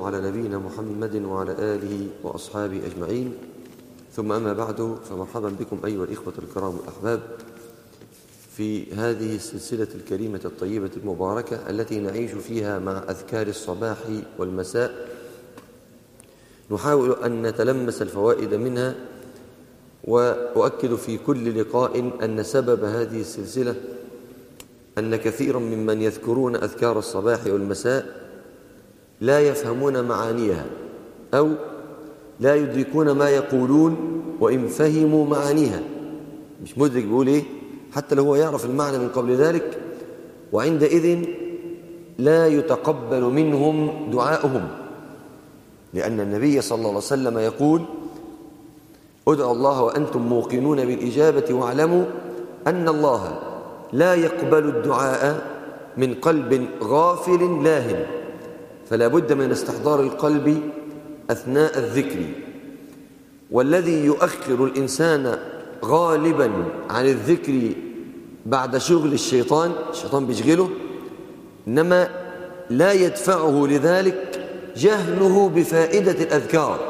على نبينا محمد وعلى آله وأصحابه أجمعين ثم أما بعد فمرحبا بكم أيها الإخوة الكرام الأحباب في هذه السلسلة الكريمة الطيبة المباركة التي نعيش فيها مع أذكار الصباح والمساء نحاول أن نتلمس الفوائد منها وأؤكد في كل لقاء أن سبب هذه السلسلة أن كثيرا ممن يذكرون أذكار الصباح والمساء لا يفهمون معانيها أو لا يدركون ما يقولون وإن فهموا معانيها مش مدرك بيقول إيه حتى لو هو يعرف المعنى من قبل ذلك وعندئذ لا يتقبل منهم دعاؤهم لأن النبي صلى الله عليه وسلم يقول ادعوا الله وأنتم موقنون بالإجابة واعلموا أن الله لا يقبل الدعاء من قلب غافل لاهن فلا بد من استحضار القلب أثناء الذكر والذي يؤخر الإنسان غالبا عن الذكر بعد شغل الشيطان الشيطان بيشغله إنما لا يدفعه لذلك جهله بفائدة الأذكار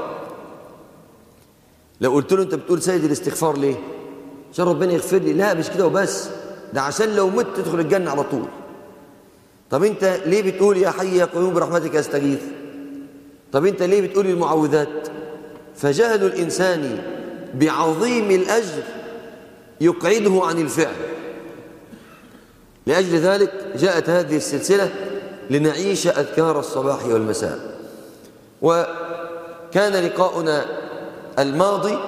لو قلت له أنت بتقول سيد الاستغفار ليه عشان ربنا يغفر لي لا مش كده وبس ده عشان لو مت تدخل الجنة على طول طب أنت ليه بتقول يا حي يا قيوم برحمتك أستغيث طب أنت ليه بتقول المعوذات فجهل الإنسان بعظيم الأجر يقعده عن الفعل لأجل ذلك جاءت هذه السلسلة لنعيش أذكار الصباح والمساء وكان لقاؤنا الماضي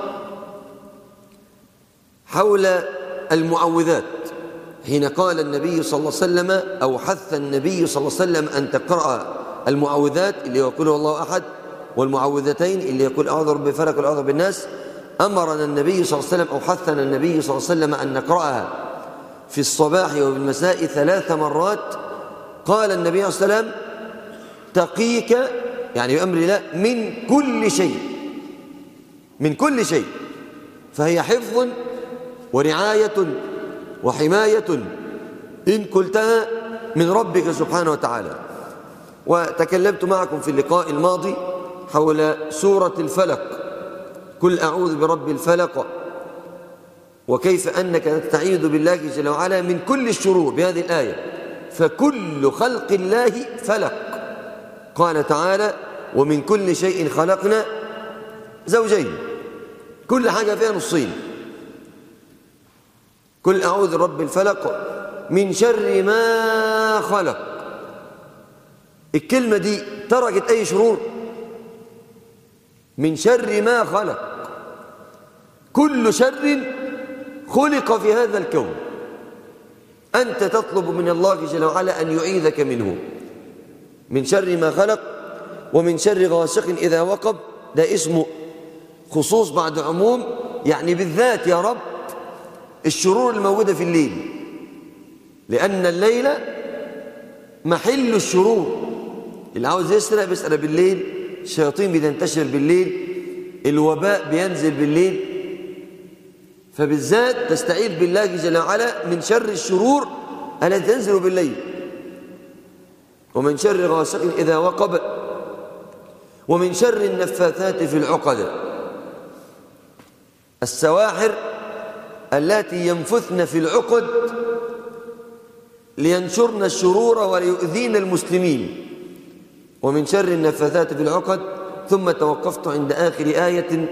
حول المعوذات حين قال النبي صلى الله عليه وسلم أو حث النبي صلى الله عليه وسلم أن تقرأ المعوذات اللي يقول الله أحد والمعوذتين اللي يقول أعوذ رب الفلق والأعوذ بالناس أمرنا النبي صلى الله عليه وسلم أو حثنا النبي صلى الله عليه وسلم أن نقرأها في الصباح وبالمساء ثلاث مرات قال النبي صلى الله عليه وسلم تقيك يعني بأمر الله من كل شيء من كل شيء فهي حفظ ورعاية وحماية إن قلتها من ربك سبحانه وتعالى وتكلمت معكم في اللقاء الماضي حول سورة الفلق قل أعوذ برب الفلق وكيف أنك تستعيذ بالله جل وعلا من كل الشرور بهذه الآية فكل خلق الله فلق قال تعالى ومن كل شيء خلقنا زوجين كل حاجة فيها نصين كل أعوذ برب الفلق من شر ما خلق الكلمة دي تركت أي شرور من شر ما خلق كل شر خلق في هذا الكون أنت تطلب من الله جل وعلا أن يعيذك منه من شر ما خلق ومن شر غاسق إذا وقب ده اسمه خصوص بعد عموم يعني بالذات يا رب الشرور الموجودة في الليل لأن الليل محل الشرور اللي عاوز يسرق بيسرق بالليل الشياطين بتنتشر بالليل الوباء بينزل بالليل فبالذات تستعيذ بالله جل وعلا من شر الشرور التي تنزل بالليل ومن شر غاسق إذا وقب ومن شر النفاثات في العقد السواحر التي ينفثن في العقد لينشرن الشرور وليؤذين المسلمين ومن شر النفاثات في العقد ثم توقفت عند آخر آية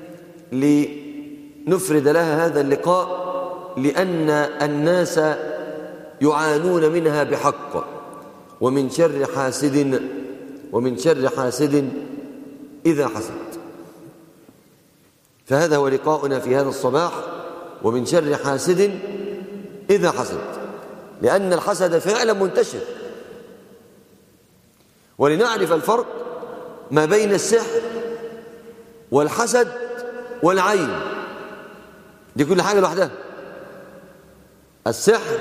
لنفرد لها هذا اللقاء لأن الناس يعانون منها بحق ومن شر حاسد ومن شر حاسد إذا حسد فهذا هو لقاؤنا في هذا الصباح ومن شر حاسد إذا حسد لأن الحسد فعلا منتشر ولنعرف الفرق ما بين السحر والحسد والعين دي كل حاجة لوحدها السحر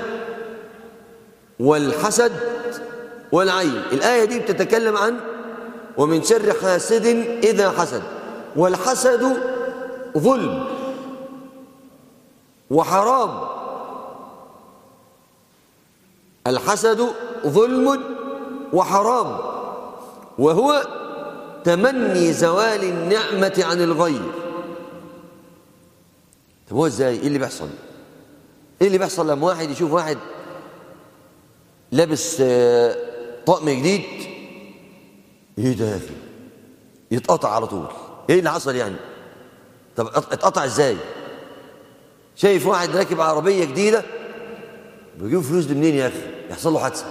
والحسد والعين الآية دي بتتكلم عن ومن شر حاسد إذا حسد والحسد ظلم وحرام الحسد ظلم وحرام وهو تمني زوال النعمة عن الغير طب هو ازاي ايه اللي بيحصل ايه اللي بيحصل لما واحد يشوف واحد لابس آه، طقم جديد ايه ده يا اخي يتقطع على طول ايه اللي حصل يعني طب اتقطع ازاي شايف واحد راكب عربية جديدة بيجيب فلوس دي منين يا اخي يحصل له حادثة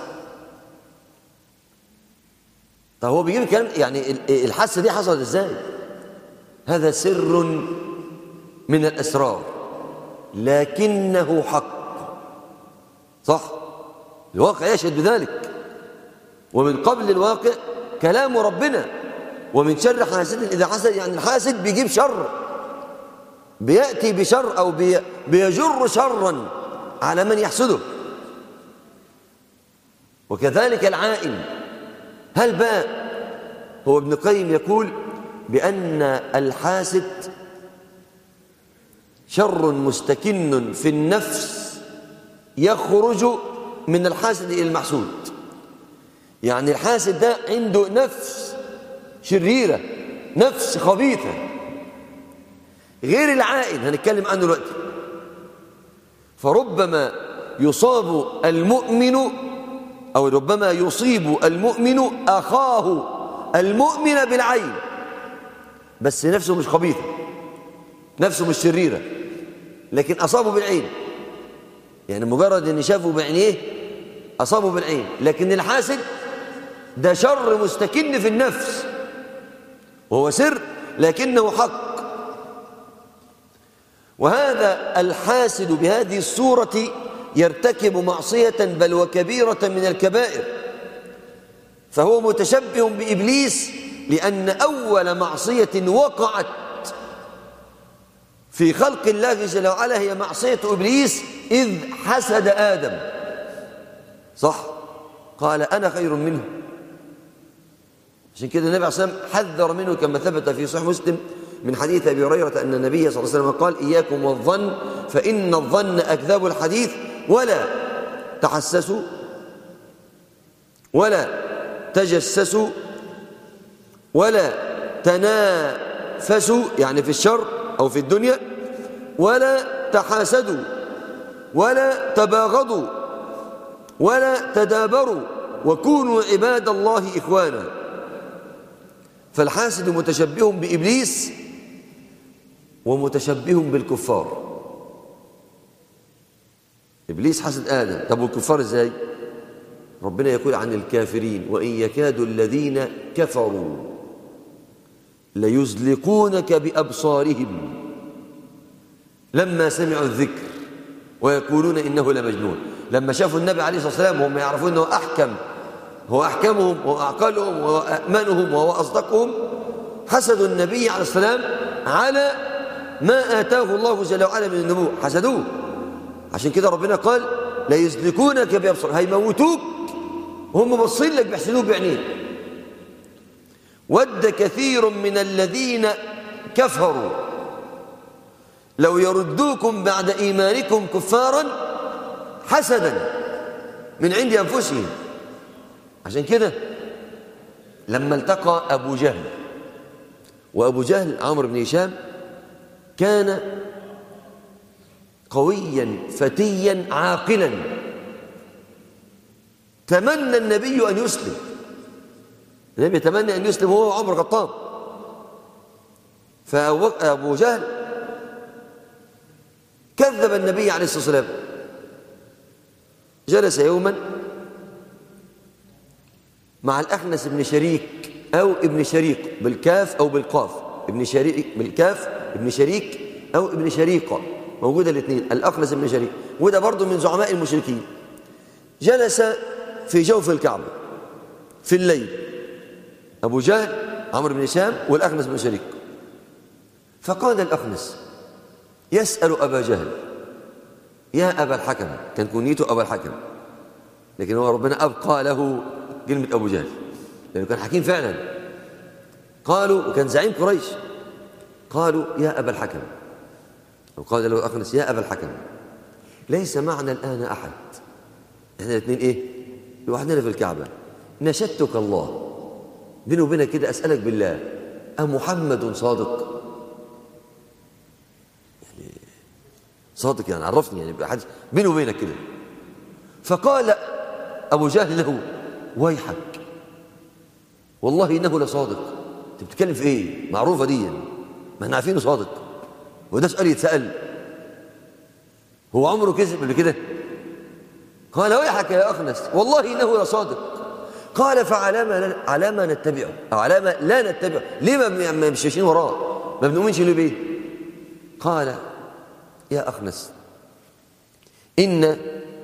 طب هو بيجيب الكلام يعني الحادثة دي حصلت ازاي هذا سر من الأسرار لكنه حق صح الواقع يشهد بذلك ومن قبل الواقع كلام ربنا ومن شر حاسد إذا حسد يعني الحاسد بيجيب شر بيأتي بشر أو بي بيجر شرا على من يحسده وكذلك العائن هل بقى هو ابن القيم يقول بأن الحاسد شر مستكن في النفس يخرج من الحاسد إلى المحسود يعني الحاسد ده عنده نفس شريرة نفس خبيثة غير العائن هنتكلم عنه دلوقتي فربما يصاب المؤمن أو ربما يصيب المؤمن أخاه المؤمن بالعين بس نفسه مش خبيثة نفسه مش شريرة لكن أصابه بالعين يعني مجرد أن شافه بعينيه أصابه بالعين لكن الحاسد ده شر مستكن في النفس وهو سر لكنه حق وهذا الحاسد بهذه الصورة يرتكب معصية بل وكبيرة من الكبائر فهو متشبه بإبليس لأن أول معصية وقعت في خلق الله جل وعلا هي معصية إبليس إذ حسد آدم صح قال أنا خير منه عشان كده النبي عليه الصلاة والسلام حذر منه كما ثبت في صحيح مسلم من حديث أبي هريرة أن النبي صلى الله عليه وسلم قال إياكم والظن فإن الظن أكذب الحديث ولا تحسسوا ولا تجسسوا ولا تنافسوا يعني في الشر أو في الدنيا ولا تحاسدوا ولا تباغضوا ولا تدابروا وكونوا عباد الله إخوانا فالحاسد متشبه بإبليس ومتشبه بالكفار إبليس حسد آدم طب والكفار إزاي ربنا يقول عن الكافرين وإن يكاد الذين كفروا ليزلقونك بأبصارهم لما سمعوا الذكر ويقولون إنه لمجنون لما شافوا النبي عليه الصلاة والسلام وهم يعرفون أنه أحكم هو أحكمهم وأعقلهم وأأمنهم وهو أصدقهم حسدوا النبي عليه السلام على ما آتاه الله جل وعلا من النبوة حسدوه عشان كده ربنا قال لا يزلكونك بأبصار هيموتوك وهم باصين لك بيحسدوك بعينين ود كثير من الذين كفروا لو يردوكم بعد إيمانكم كفارا حسدا من عند أنفسهم عشان كده لما التقى أبو جهل وأبو جهل عمرو بن هشام كان قويا فتيا عاقلا تمنى النبي أن يسلم النبي يتمنى أن يسلم هو وعمر الخطاب فأبو جهل كذب النبي عليه الصلاة والسلام جلس يوما مع الأخنس بن شريك أو ابن شريق بالكاف أو بالقاف ابن شريك بالكاف ابن شريك أو ابن شريقة موجودة الاثنين الأخنس بن شريك وده برضه من زعماء المشركين جلس في جوف الكعبة في الليل أبو جهل عمرو بن هشام والأخنس بن شريك فقال الأخنس يسأل أبا جهل يا أبا الحكم كان كنيته أبا الحكم لكن هو ربنا أبقى له كلمة أبو جهل لأنه كان حكيم فعلا قالوا وكان زعيم قريش قالوا يا أبا الحكم وقال له أخنس يا أبا الحكم ليس معنا الآن أحد احنا الاثنين إيه لوحدنا في الكعبة نشدتك الله بيني وبينك كده أسألك بالله أمحمد صادق يعني صادق يعني عرفني يعني بحدث بيني وبينك كده فقال أبو جهل له ويحك والله إنه لصادق أنت بتتكلم في إيه معروفة دي يعني. ما احنا عارفينه صادق وده سؤال يتسأل هو عمره كذب قبل كده قال ويحك يا أخنس والله إنه لصادق قال فعلى ما على ما نتبعه أو على ما لا نتبعه ليه ما ما مش ماشيين وراه ما بنؤمنش له بيه قال يا أخنس إن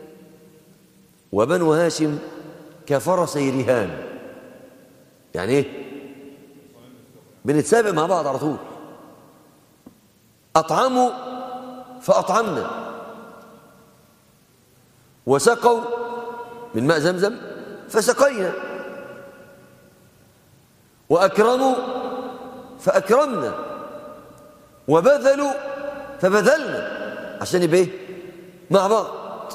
وبنو هاشم كفرسي رهان يعني ايه بنتسابق مع بعض على طول أطعموا فأطعمنا وسقوا من ماء زمزم فسقينا وأكرموا فأكرمنا وبذلوا فبذلنا عشان يبقى ايه مع بعض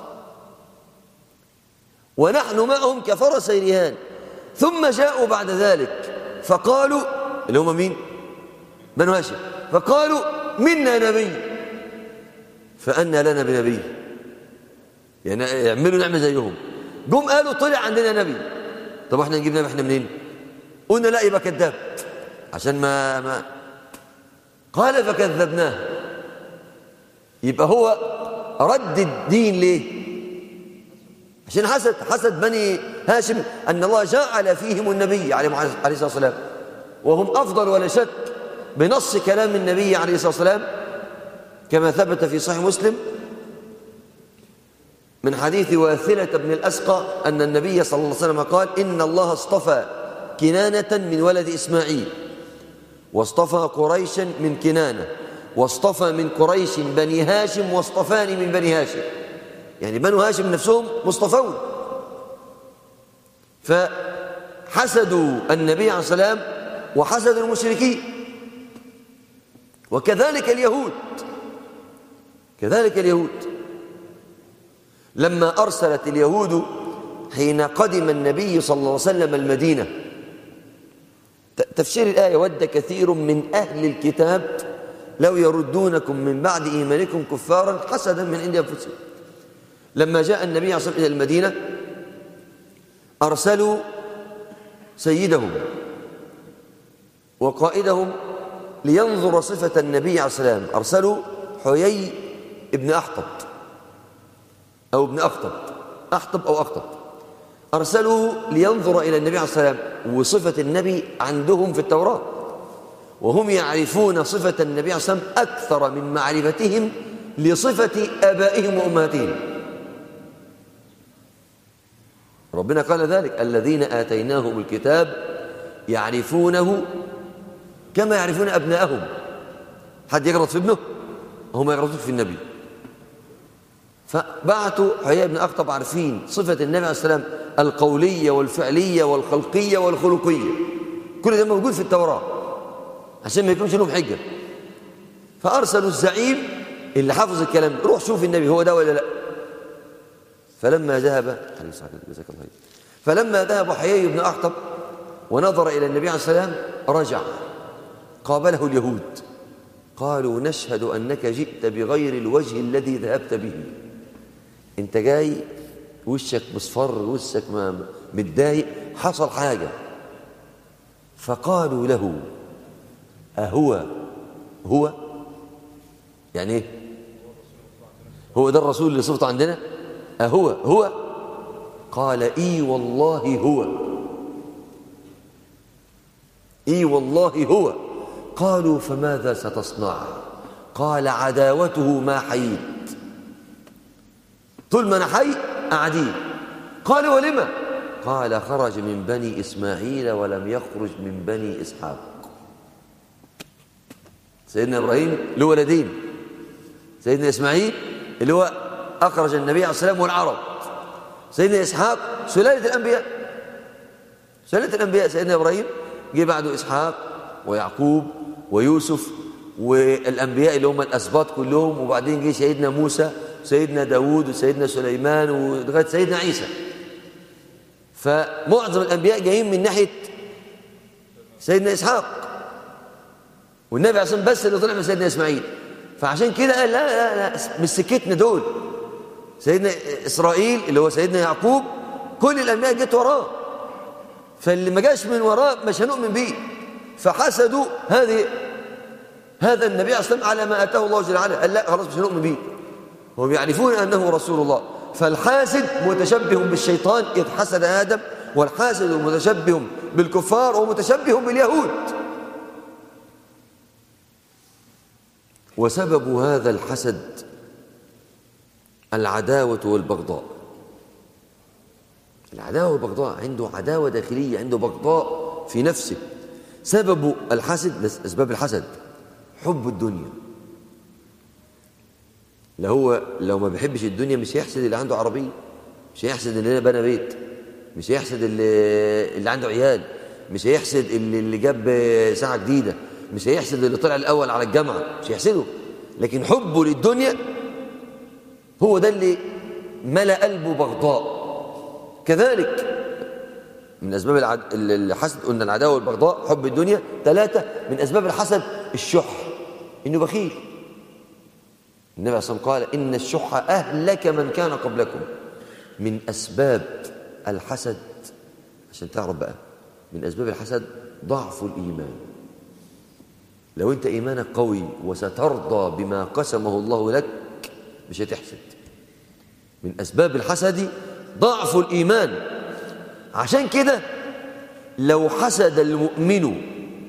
ونحن معهم كفرسي رهان ثم جاءوا بعد ذلك فقالوا اللي هم مين بنو هاشم فقالوا منا نبي فأنا لنا بنبي يعني يعملوا نعمة زيهم جم قالوا طلع عندنا نبي طب احنا نجيب نبي احنا منين قلنا لا يبقى كذاب عشان ما ما قال فكذبناه يبقى هو رد الدين ليه عشان حسد حسد بني هاشم أن الله جعل فيهم النبي عليه الصلاة والسلام وهم أفضل ولا شك بنص كلام النبي عليه الصلاة والسلام كما ثبت في صحيح مسلم من حديث واثلة بن الأسقى أن النبي صلى الله عليه وسلم قال إن الله اصطفى كنانة من ولد إسماعيل واصطفى قريشا من كنانة واصطفى من قريش بني هاشم واصطفاني من بني هاشم يعني بنو هاشم نفسهم مصطفون فحسدوا النبي عليه السلام وحسدوا المشركين وكذلك اليهود كذلك اليهود لما أرسلت اليهود حين قدم النبي صلى الله عليه وسلم المدينة تفسير الآية ود كثير من أهل الكتاب لو يردونكم من بعد إيمانكم كفارا حسدا من عند أنفسهم لما جاء النبي عليه الصلاة والسلام إلى المدينة أرسلوا سيدهم وقائدهم لينظر صفة النبي عليه السلام أرسلوا حيي ابن أحطب أو ابن أخطب أحطب أو أخطب أرسلوه لينظر إلى النبي عليه السلام وصفة النبي عندهم في التوراة وهم يعرفون صفة النبي عليه السلام أكثر من معرفتهم لصفة آبائهم وأمهاتهم ربنا قال ذلك الذين آتيناهم الكتاب يعرفونه كما يعرفون أبناءهم حد يغلط في ابنه هم يغلطون في النبي فبعتوا حياء بن أخطب عارفين صفة النبي عليه السلام القولية والفعلية والخلقية والخلقية كل ده موجود في التوراة عشان ما يكونش لهم حجة فأرسلوا الزعيم اللي حفظ الكلام روح شوف النبي هو ده ولا لا فلما ذهب جزاك الله فلما ذهب حيي بن أخطب ونظر إلى النبي عليه السلام رجع قابله اليهود قالوا نشهد أنك جئت بغير الوجه الذي ذهبت به انت جاي وشك مصفر وشك ما متضايق حصل حاجة فقالوا له أهو هو يعني ايه هو ده الرسول اللي صفته عندنا أهو هو قال إي والله هو إي والله هو قالوا فماذا ستصنع قال عداوته ما حييت طول ما انا حي قاعدين قال ولما قال خرج من بني إسماعيل ولم يخرج من بني إسحاق سيدنا إبراهيم له ولدين سيدنا إسماعيل اللي هو أخرج النبي عليه السلام والعرب سيدنا إسحاق سلالة الأنبياء سلالة الأنبياء سيدنا إبراهيم جه بعده إسحاق ويعقوب ويوسف والأنبياء اللي هم الأسباط كلهم وبعدين جه سيدنا موسى سيدنا داود وسيدنا سليمان ولغاية سيدنا عيسى فمعظم الأنبياء جايين من ناحية سيدنا إسحاق والنبي عليه الصلاة والسلام بس اللي طلع من سيدنا إسماعيل فعشان كده قال لا لا لا مش سكتنا دول سيدنا إسرائيل اللي هو سيدنا يعقوب كل الأنبياء جت وراه فاللي ما جاش من وراه مش هنؤمن بيه فحسدوا هذه هذا النبي عليه الصلاة والسلام على ما أتاه الله جل وعلا قال لا خلاص مش هنؤمن بيه هم يعرفون أنه رسول الله فالحاسد متشبه بالشيطان إذ حسد آدم والحاسد متشبه بالكفار ومتشبه باليهود وسبب هذا الحسد العداوة والبغضاء العداوة والبغضاء عنده عداوة داخلية عنده بغضاء في نفسه سبب الحسد أسباب الحسد حب الدنيا لو هو لو ما بيحبش الدنيا مش هيحسد اللي عنده عربية مش هيحسد اللي بنى بيت مش هيحسد اللي, اللي عنده عيال مش هيحسد اللي, اللي جاب ساعة جديدة مش هيحسد اللي طلع الأول على الجامعة مش هيحسده لكن حبه للدنيا هو ده اللي ملأ قلبه بغضاء كذلك من أسباب العد... الحسد قلنا العداوة والبغضاء حب الدنيا ثلاثة من أسباب الحسد الشح إنه بخيل النبي عليه الصلاة والسلام قال إن الشح أهلك من كان قبلكم من أسباب الحسد عشان تعرف بقى من أسباب الحسد ضعف الإيمان لو أنت إيمانك قوي وسترضى بما قسمه الله لك مش هتحسد من أسباب الحسد ضعف الإيمان عشان كده لو حسد المؤمن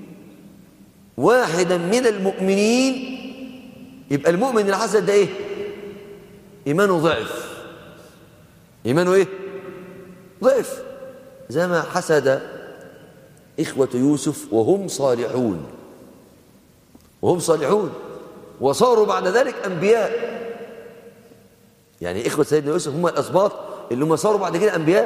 واحدا من المؤمنين يبقى المؤمن الحسد ده ايه ايمانه ضعف ايمانه ايه ضعف زي ما حسد اخوه يوسف وهم صالحون وهم صالحون وصاروا بعد ذلك انبياء يعني اخوه سيدنا يوسف هم الاسباط اللي هم صاروا بعد كده انبياء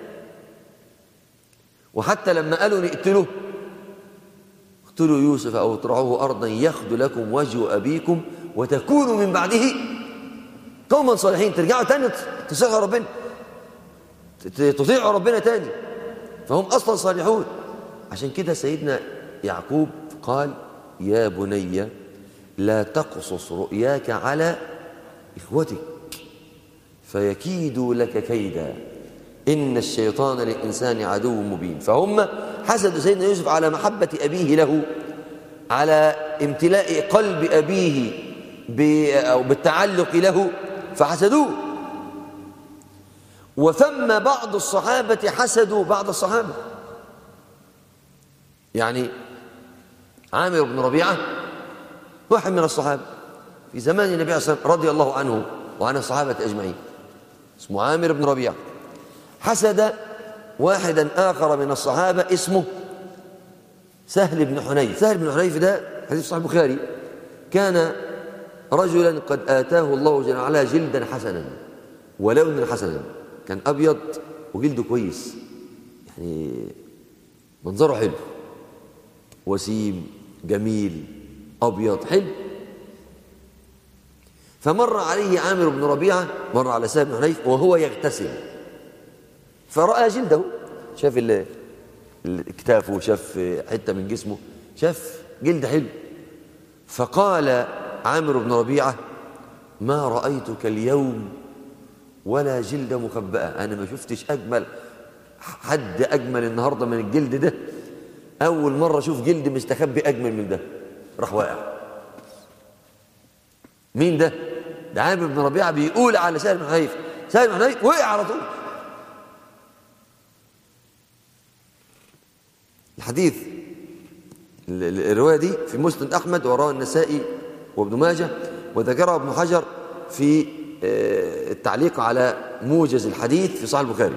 وحتى لما قالوا نقتله اقتلوا يوسف او اطرحوه ارضا يخد لكم وجه ابيكم وتكونوا من بعده قوما صالحين ترجعوا تاني تصيحوا ربنا تطيعوا ربنا تاني فهم اصلا صالحون عشان كده سيدنا يعقوب قال يا بني لا تقصص رؤياك على اخوتك فيكيدوا لك كيدا إن الشيطان للإنسان عدو مبين فهم حسدوا سيدنا يوسف على محبة أبيه له على امتلاء قلب أبيه أو بالتعلق له فحسدوه وثم بعض الصحابة حسدوا بعض الصحابة يعني عامر بن ربيعة واحد من الصحابة في زمان النبي صلى الله عليه وسلم رضي الله عنه وعن الصحابة أجمعين اسمه عامر بن ربيعة حسد واحدا آخر من الصحابة اسمه سهل بن حنيف سهل بن حنيف ده حديث صحيح البخاري كان رجلا قد آتاه الله جل وعلا جلدا حسنا ولونا حسنا كان أبيض وجلده كويس يعني منظره حلو وسيم جميل أبيض حلو فمر عليه عامر بن ربيعة مر على سهل بن حنيف وهو يغتسل فرأى جلده شاف كتافه شاف حتة من جسمه شاف جلد حلو فقال عامر بن ربيعة ما رأيتك اليوم ولا جلد مخبأة أنا ما شفتش أجمل حد أجمل النهاردة من الجلد ده أول مرة أشوف جلد مستخبي أجمل من ده راح واقع مين ده؟ ده عامر بن ربيعة بيقول على سهل بن حنيف سهل بن حنيف وقع على طول الحديث الرواية دي في مسند أحمد وراه النسائي وابن ماجه وذكرها ابن حجر في التعليق على موجز الحديث في صحيح البخاري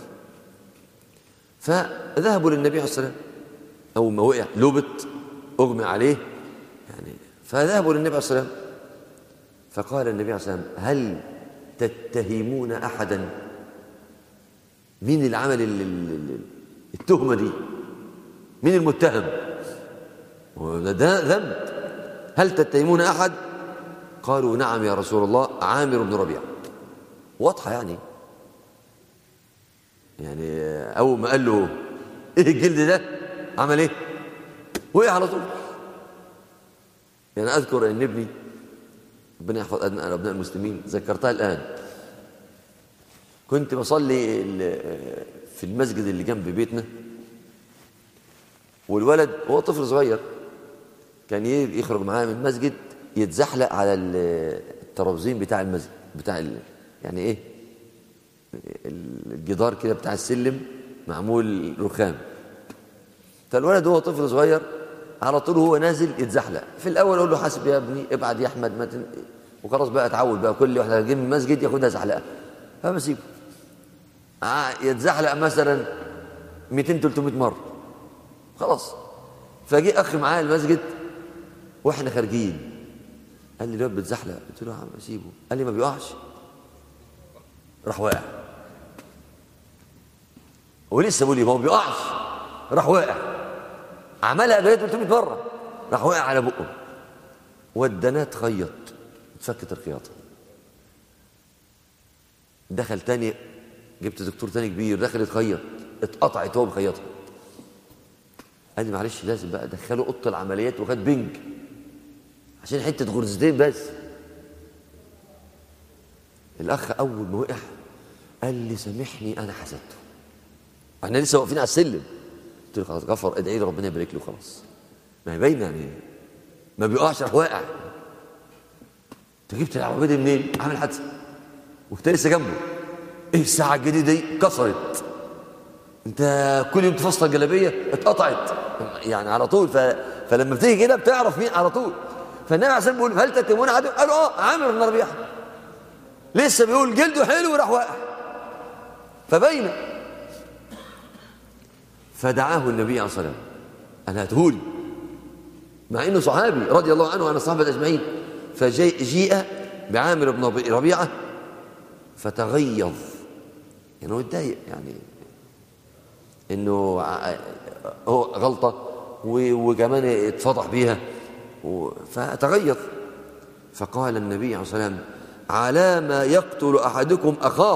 فذهبوا للنبي عليه الصلاة والسلام أول ما وقع لبط أغمى عليه يعني فذهبوا للنبي عليه الصلاة والسلام فقال النبي عليه الصلاة والسلام هل تتهمون أحدا مين اللي عمل التهمة دي مين المتهم ده ذنب هل تتهمون أحد قالوا نعم يا رسول الله عامر بن ربيعة واضحة يعني يعني أول ما قال له إيه الجلد ده عمل إيه وقع على طول يعني أذكر أن ابني ربنا يحفظ أبناء أبناء المسلمين ذكرتها الآن كنت بصلي في المسجد اللي جنب بيتنا والولد هو طفل صغير كان يخرج معايا من المسجد يتزحلق على الترابزين بتاع المسجد بتاع ال... يعني ايه الجدار كده بتاع السلم معمول رخام فالولد هو طفل صغير على طول هو نازل يتزحلق في الاول اقول له حاسب يا ابني ابعد يا احمد ما تن... وخلاص بقى اتعود بقى كل واحنا جايين من المسجد ياخدها زحلقه فبسيبه يتزحلق مثلا 200 300 مره خلاص فجي اخي معايا المسجد واحنا خارجين قال لي الواد بتزحلق قلت له يا عم سيبه قال لي ما بيقعش راح واقع ولسه بيقول لي ما هو بيقعش راح واقع عملها بقيت 300 مره راح واقع على بقه ودناه تخيط اتفكت الخياطه دخل تاني جبت دكتور تاني كبير دخل يتخيط اتقطعت وهو بيخيطها قال لي معلش لازم بقى ادخله اوضه العمليات وخد بنج عشان حته غرزتين بس الاخ اول ما وقع قال لي سامحني انا حسدته احنا لسه واقفين على السلم قلت له خلاص غفر ادعي لي ربنا يبارك له خلاص ما هي باينه يعني ما بيقعش راح واقع انت جبت العربيه دي منين؟ عامل حادثه وانت لسه جنبه ايه الساعه الجديده دي كسرت انت كل يوم تفصل جلابيه اتقطعت يعني على طول ف... فلما بتيجي كده بتعرف مين على طول فالنبي عليه الصلاه والسلام بيقول هل تتمون عدو قالوا اه عامر بن ربيعه لسه بيقول جلده حلو وراح واقع فبين فدعاه النبي عليه الصلاه والسلام انا هتهولي مع انه صحابي رضي الله عنه وعن الصحابه اجمعين فجيء بعامر بن ربيعه فتغيظ يعني هو اتضايق يعني انه هو غلطه وكمان اتفضح بيها فتغيظ فقال النبي عليه الصلاه والسلام على ما يقتل احدكم اخاه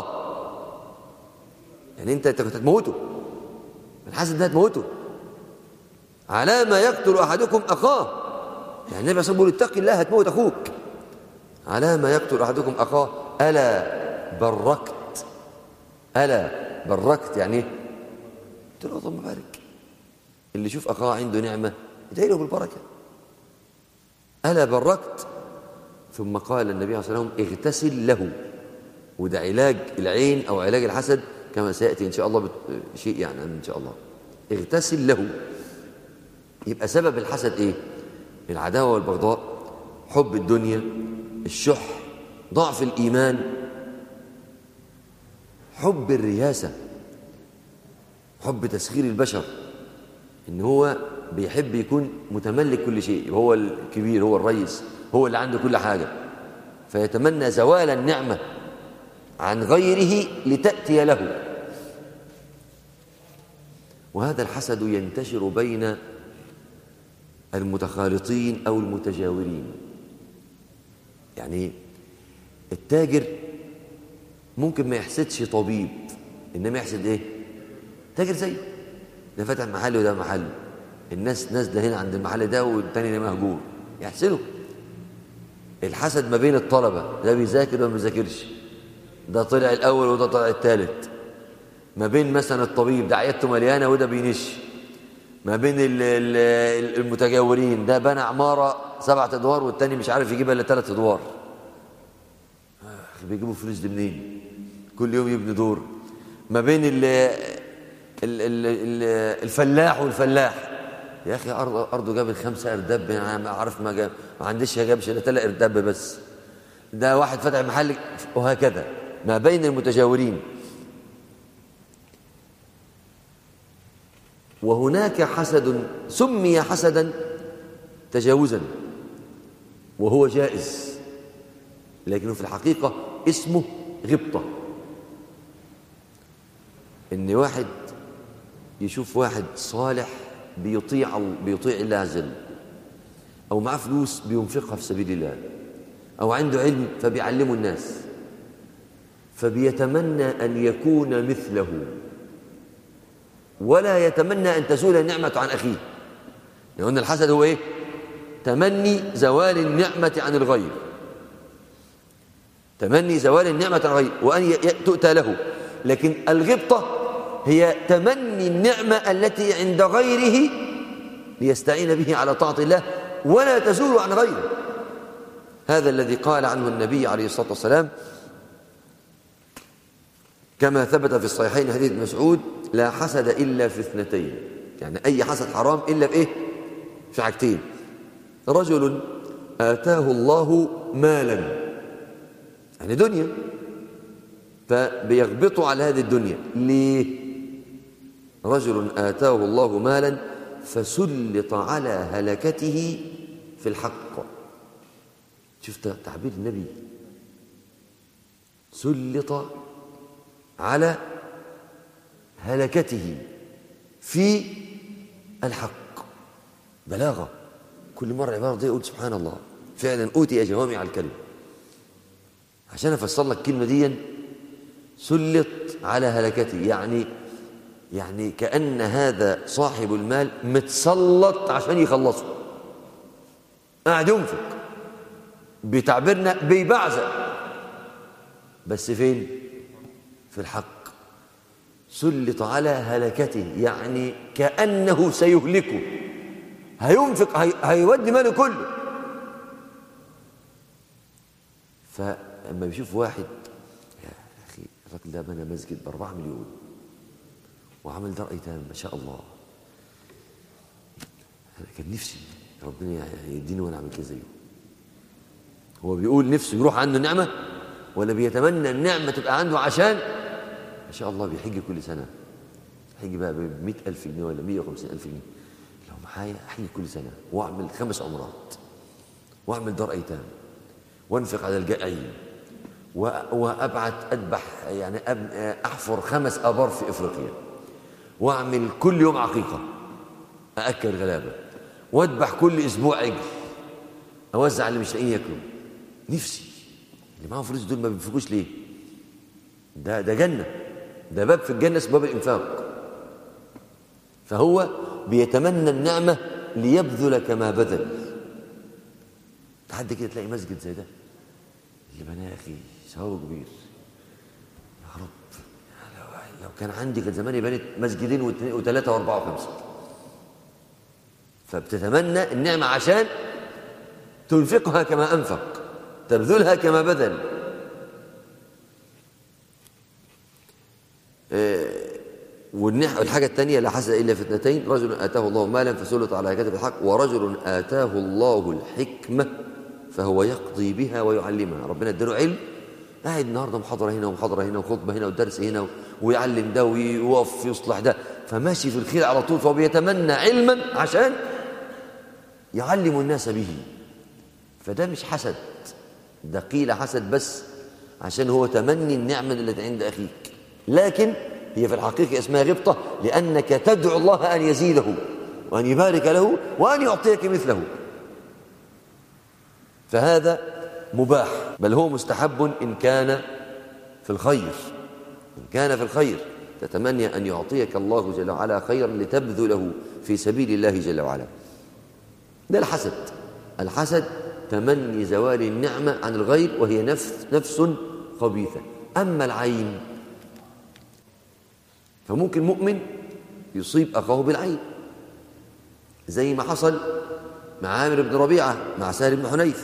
يعني انت كنت هتموته الحاسد ده هتموته على ما يقتل احدكم اخاه يعني النبي صلى الله عليه وسلم اتق الله هتموت اخوك على ما يقتل احدكم اخاه الا بركت الا بركت يعني ايه قلت له اللهم بارك اللي يشوف اخاه عنده نعمه يدعي له بالبركه الا بركت ثم قال النبي عليه الصلاه والسلام اغتسل له وده علاج العين او علاج الحسد كما سياتي ان شاء الله شيء يعني ان شاء الله اغتسل له يبقى سبب الحسد ايه العداوه والبغضاء حب الدنيا الشح ضعف الايمان حب الرياسه حب تسخير البشر ان هو بيحب يكون متملك كل شيء هو الكبير هو الرئيس هو اللي عنده كل حاجه فيتمنى زوال النعمه عن غيره لتاتي له وهذا الحسد ينتشر بين المتخالطين او المتجاورين يعني التاجر ممكن ما يحسدش طبيب انما يحسد ايه تاجر زيه ده فاتح محل وده محل الناس نازله هنا عند المحل ده والتاني ده مهجور يحسدوا الحسد ما بين الطلبه ده بيذاكر وما بيذاكرش ده طلع الاول وده طلع الثالث ما بين مثلا الطبيب ده عيادته مليانه وده بينش ما بين المتجاورين ده بنى عماره سبعة ادوار والتاني مش عارف يجيبها الا ثلاث ادوار بيجيبوا فلوس دي منين كل يوم يبني دور ما بين ال ال ال الفلاح والفلاح يا اخي ارضه ارضه جاب خمسه ارداب انا ما عارف ما جاب ما عنديش جابش الا ثلاث ارداب بس ده واحد فتح محل وهكذا ما بين المتجاورين وهناك حسد سمي حسدا تجاوزا وهو جائز لكنه في الحقيقة اسمه غبطة إن واحد يشوف واحد صالح بيطيع بيطيع الله عز وجل أو معاه فلوس بينفقها في سبيل الله أو عنده علم فبيعلمه الناس فبيتمنى أن يكون مثله ولا يتمنى أن تزول النعمة عن أخيه لأن الحسد هو إيه تمني زوال النعمة عن الغير تمني زوال النعمة عن الغير وأن تؤتى له لكن الغبطة هي تمني النعمة التي عند غيره ليستعين به على طاعة الله ولا تزول عن غيره هذا الذي قال عنه النبي عليه الصلاة والسلام كما ثبت في الصحيحين حديث مسعود لا حسد إلا في اثنتين يعني أي حسد حرام إلا في إيه؟ في حاجتين رجل آتاه الله مالا يعني دنيا فبيغبطوا على هذه الدنيا ليه رجل آتاه الله مالا فسلط على هلكته في الحق شفت تعبير النبي سلط على هلكته في الحق بلاغة كل مرة عبارة دي يقول سبحان الله فعلا أوتي جوامع الكلم عشان أفسر لك الكلمة دي سلط على هلكته يعني يعني كأن هذا صاحب المال متسلط عشان يخلصه قاعد ينفق بتعبيرنا بيبعزق بس فين في الحق سلط على هلكته يعني كأنه سيهلكه هينفق هي هيودي ماله كله فلما بيشوف واحد يا أخي الراجل ده بنى مسجد بأربعة مليون وعمل دار ايتام ما شاء الله انا كان نفسي ربنا يديني وانا اعمل كده زيه هو بيقول نفسه يروح عنده نعمه ولا بيتمنى النعمه تبقى عنده عشان ما شاء الله بيحج كل سنه حج بقى ب 100000 جنيه ولا 150000 جنيه لو معايا احج كل سنه واعمل خمس عمرات واعمل دار ايتام وانفق على الجائعين وابعت اذبح يعني احفر خمس ابار في افريقيا واعمل كل يوم عقيقة أأكل غلابة واذبح كل أسبوع عجل أوزع اللي مش لاقيين ياكلوا نفسي اللي معاهم فلوس دول ما بينفقوش ليه ده ده جنة ده باب في الجنة اسمه باب الإنفاق فهو بيتمنى النعمة ليبذل كما بذل لحد كده تلاقي مسجد زي ده اللي بناه يا أخي ثوابه كبير يا رب لو كان عندي كان زماني بنت مسجدين وثلاثة وأربعة وخمسة فبتتمنى النعمة عشان تنفقها كما أنفق تبذلها كما بذل والحاجة الثانية لا حسد إلا في اثنتين رجل آتاه الله مالا فسلط على كتب الحق ورجل آتاه الله الحكمة فهو يقضي بها ويعلمها ربنا اداله علم قاعد النهارده محاضره هنا ومحاضره هنا وخطبه هنا ودرس هنا ويعلم ده ويوقف يصلح ده فماشي في الخير على طول فهو بيتمنى علما عشان يعلم الناس به فده مش حسد ده قيل حسد بس عشان هو تمني النعمة التي عند أخيك لكن هي في الحقيقة اسمها غبطة لأنك تدعو الله أن يزيده وأن يبارك له وأن يعطيك مثله فهذا مباح بل هو مستحب إن كان في الخير إن كان في الخير تتمنى أن يعطيك الله جل وعلا خيرا لتبذله في سبيل الله جل وعلا ده الحسد الحسد تمني زوال النعمة عن الغير وهي نفس, نفس خبيثة أما العين فممكن مؤمن يصيب أخاه بالعين زي ما حصل مع عامر بن ربيعة مع سهل بن حنيف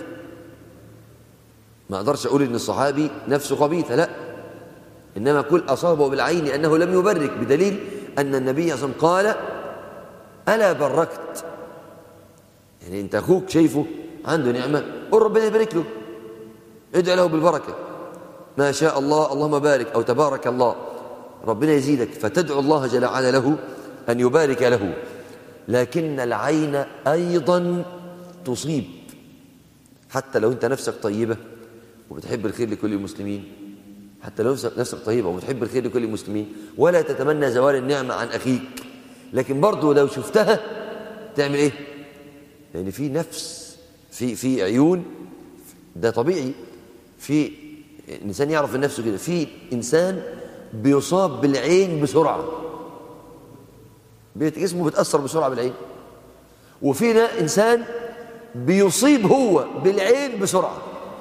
ما أقدرش أقول إن الصحابي نفسه خبيثة لا إنما كل أصابه بالعين أنه لم يبرك بدليل أن النبي صلى الله عليه وسلم قال ألا بركت يعني أنت أخوك شايفه عنده نعمة قل ربنا يبارك له ادعي له بالبركة ما شاء الله اللهم بارك أو تبارك الله ربنا يزيدك فتدعو الله جل وعلا له أن يبارك له لكن العين أيضا تصيب حتى لو أنت نفسك طيبة وبتحب الخير لكل المسلمين حتى لو نفسك طيبة وبتحب الخير لكل المسلمين ولا تتمنى زوال النعمة عن أخيك لكن برضه لو شفتها تعمل إيه؟ لأن يعني في نفس في في عيون ده طبيعي في الإنسان يعرف من نفسه كده في إنسان بيصاب بالعين بسرعة جسمه بيتأثر بسرعة بالعين وفينا إنسان بيصيب هو بالعين بسرعة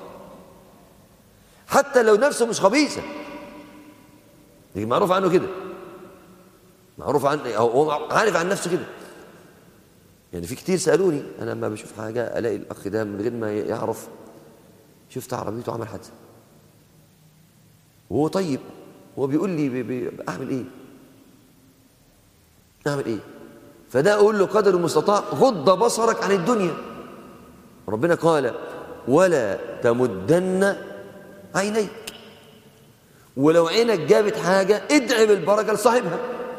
حتى لو نفسه مش خبيثة دي معروف عنه كده معروف عن أو هو عارف عن نفسه كده يعني في كتير سألوني أنا لما بشوف حاجة ألاقي الأخ ده من غير ما يعرف شفت عربيته عمل حادثة وهو طيب هو بيقول لي بي بي أعمل إيه أعمل إيه فده أقول له قدر المستطاع غض بصرك عن الدنيا ربنا قال ولا تمدن عينيك ولو عينك جابت حاجة ادعي بالبركة لصاحبها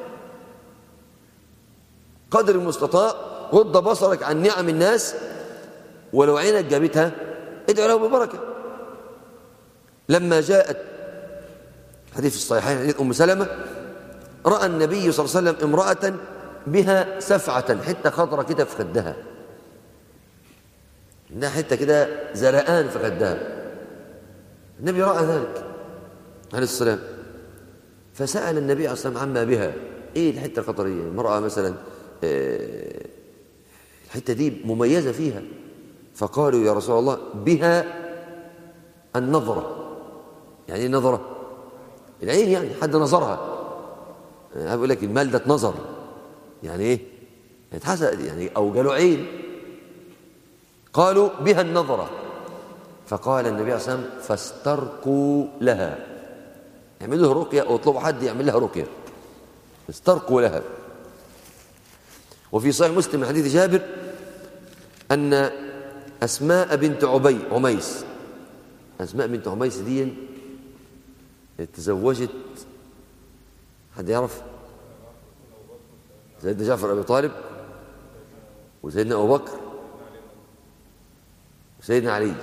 قدر المستطاع غض بصرك عن نعم الناس ولو عينك جابتها ادعي له بالبركة لما جاءت حديث الصحيحين حديث أم سلمة رأى النبي صلى الله عليه وسلم امرأة بها سفعة حتة خضرة كده في خدها إنها حتة كده زرقان في خدها النبي رأى ذلك عليه السلام فسأل النبي عليه الصلاة والسلام عما بها إيه الحتة الخطرية المرأة مثلا آه، الحتة دي مميزة فيها فقالوا يا رسول الله بها النظرة يعني ايه نظرة العين يعني حد نظرها أنا بقول لك المال ده اتنظر يعني ايه اتحسد يعني او جاله عين قالوا بها النظرة فقال النبي عليه الصلاة والسلام فاسترقوا لها اعملوا له رقية او اطلبوا حد يعمل لها رقية استرقوا لها وفي صحيح مسلم من حديث جابر أن أسماء بنت عبي عميس أسماء بنت عميس دي تزوجت حد يعرف سيدنا جعفر أبي طالب وسيدنا أبو بكر وسيدنا علي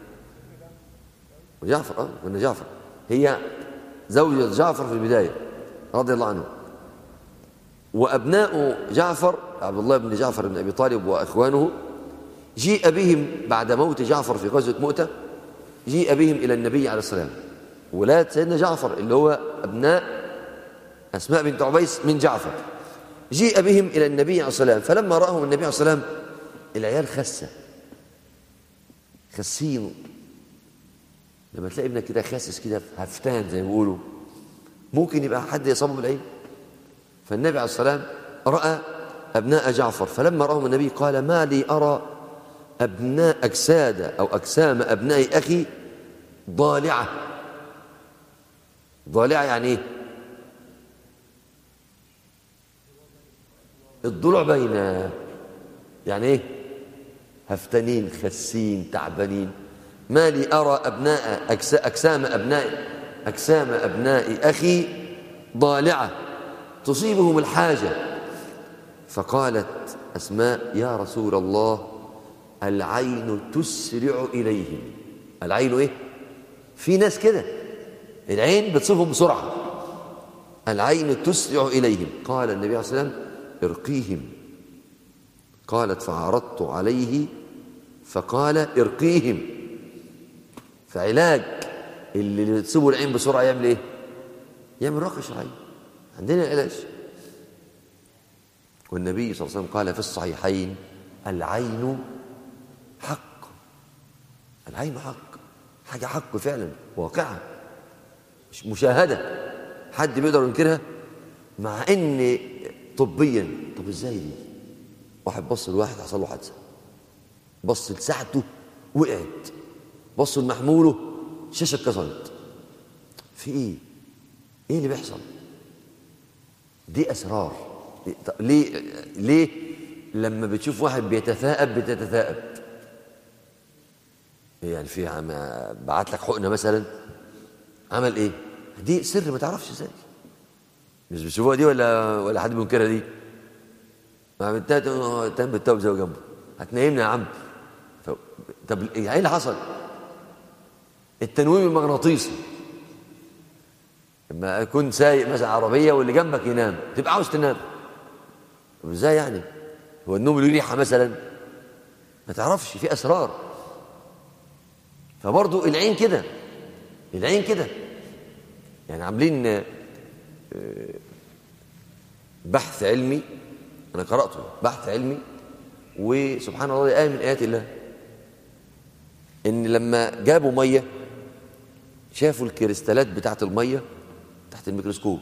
وجعفر اه قلنا جعفر هي زوجة جعفر في البداية رضي الله عنه وأبناء جعفر عبد الله بن جعفر بن أبي طالب وإخوانه جيء بهم بعد موت جعفر في غزوة مؤتة جيء بهم إلى النبي عليه السلام ولاد سيدنا جعفر اللي هو أبناء أسماء بنت عبيس من جعفر جيء بهم إلى النبي عليه السلام فلما رأهم النبي عليه السلام العيال خسة خسين لما تلاقي ابنك كده خاسس كده هفتان زي ما بيقولوا ممكن يبقى حد يصابه بالعين فالنبي عليه السلام رأى أبناء جعفر فلما رأهم النبي قال ما لي أرى أبناء أجساد أو أجسام أبناء أخي ضالعة ضالعة يعني إيه؟ الضلوع بين يعني إيه؟ هفتنين خسين تعبانين ما لي أرى أبناء أجسام أبناء أجسام أبناء أخي ضالعة تصيبهم الحاجة فقالت أسماء يا رسول الله العين تسرع إليهم العين إيه؟ في ناس كده العين بتصيبهم بسرعة العين تسرع إليهم قال النبي عليه الصلاة والسلام ارقيهم قالت فعرضت عليه فقال ارقيهم فعلاج اللي تسيبه العين بسرعة يعمل ايه يعمل رقي شرعي عندنا علاج والنبي صلى الله عليه وسلم قال في الصحيحين العين حق العين حق حاجة حق فعلا واقعة مش مشاهدة حد بيقدر ينكرها مع ان طبيا طب ازاي دي واحد بص لواحد حصل له حادثة بص لساعته وقعت بص لمحموله شاشة اتكسرت في ايه ايه اللي بيحصل دي اسرار ليه ليه لما بتشوف واحد بيتثاءب بتتثاءب يعني في عم بعت لك حقنه مثلا عمل ايه دي سر ما تعرفش ازاي مش بتشوفوها دي ولا ولا حد بينكرها دي ما عملتها تنام بالتوب زي جنبه هتنيمنا يا عم ف... طب ايه اللي حصل التنويم المغناطيسي لما اكون سايق مثلا عربيه واللي جنبك ينام تبقى عاوز تنام طب ازاي يعني هو النوم له ريحه مثلا ما تعرفش في اسرار فبرضه العين كده العين كده يعني عاملين بحث علمي انا قراته بحث علمي وسبحان الله دي آية من آيات الله إن لما جابوا مية شافوا الكريستالات بتاعت المية تحت الميكروسكوب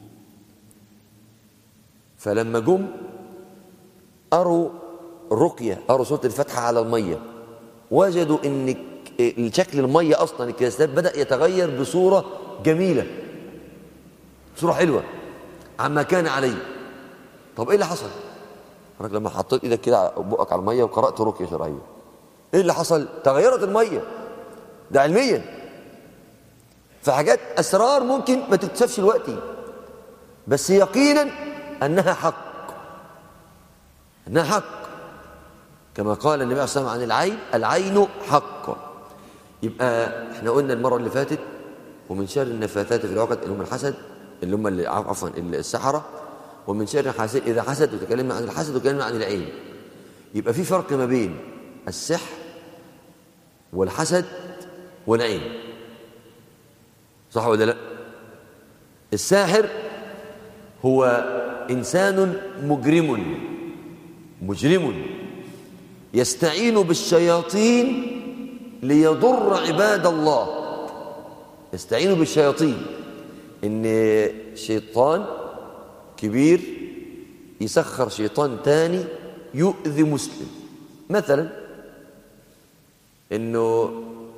فلما جم قروا الرقية قروا سورة الفاتحة على المية وجدوا إن شكل المية أصلا الكريستالات بدأ يتغير بصورة جميلة صورة حلوة عما كان عليه طب إيه اللي حصل؟ حضرتك لما حطيت إيدك كده بقك على المية وقرأت رقية شرعية إيه اللي حصل؟ تغيرت المية ده علميا فحاجات أسرار ممكن ما تكتشفش دلوقتي بس يقينا أنها حق أنها حق كما قال النبي عليه الصلاة والسلام عن العين العين حق يبقى احنا قلنا المرة اللي فاتت ومن شر النفاثات في العقد اللي هم الحسد اللي هم اللي عفوا السحرة ومن شر حاسد إذا حسد وتكلمنا عن الحسد وتكلمنا عن العين يبقى في فرق ما بين السحر والحسد والعين صح ولا لا الساحر هو إنسان مجرم مجرم يستعين بالشياطين ليضر عباد الله يستعين بالشياطين ان شيطان كبير يسخر شيطان تاني يؤذي مسلم مثلا انه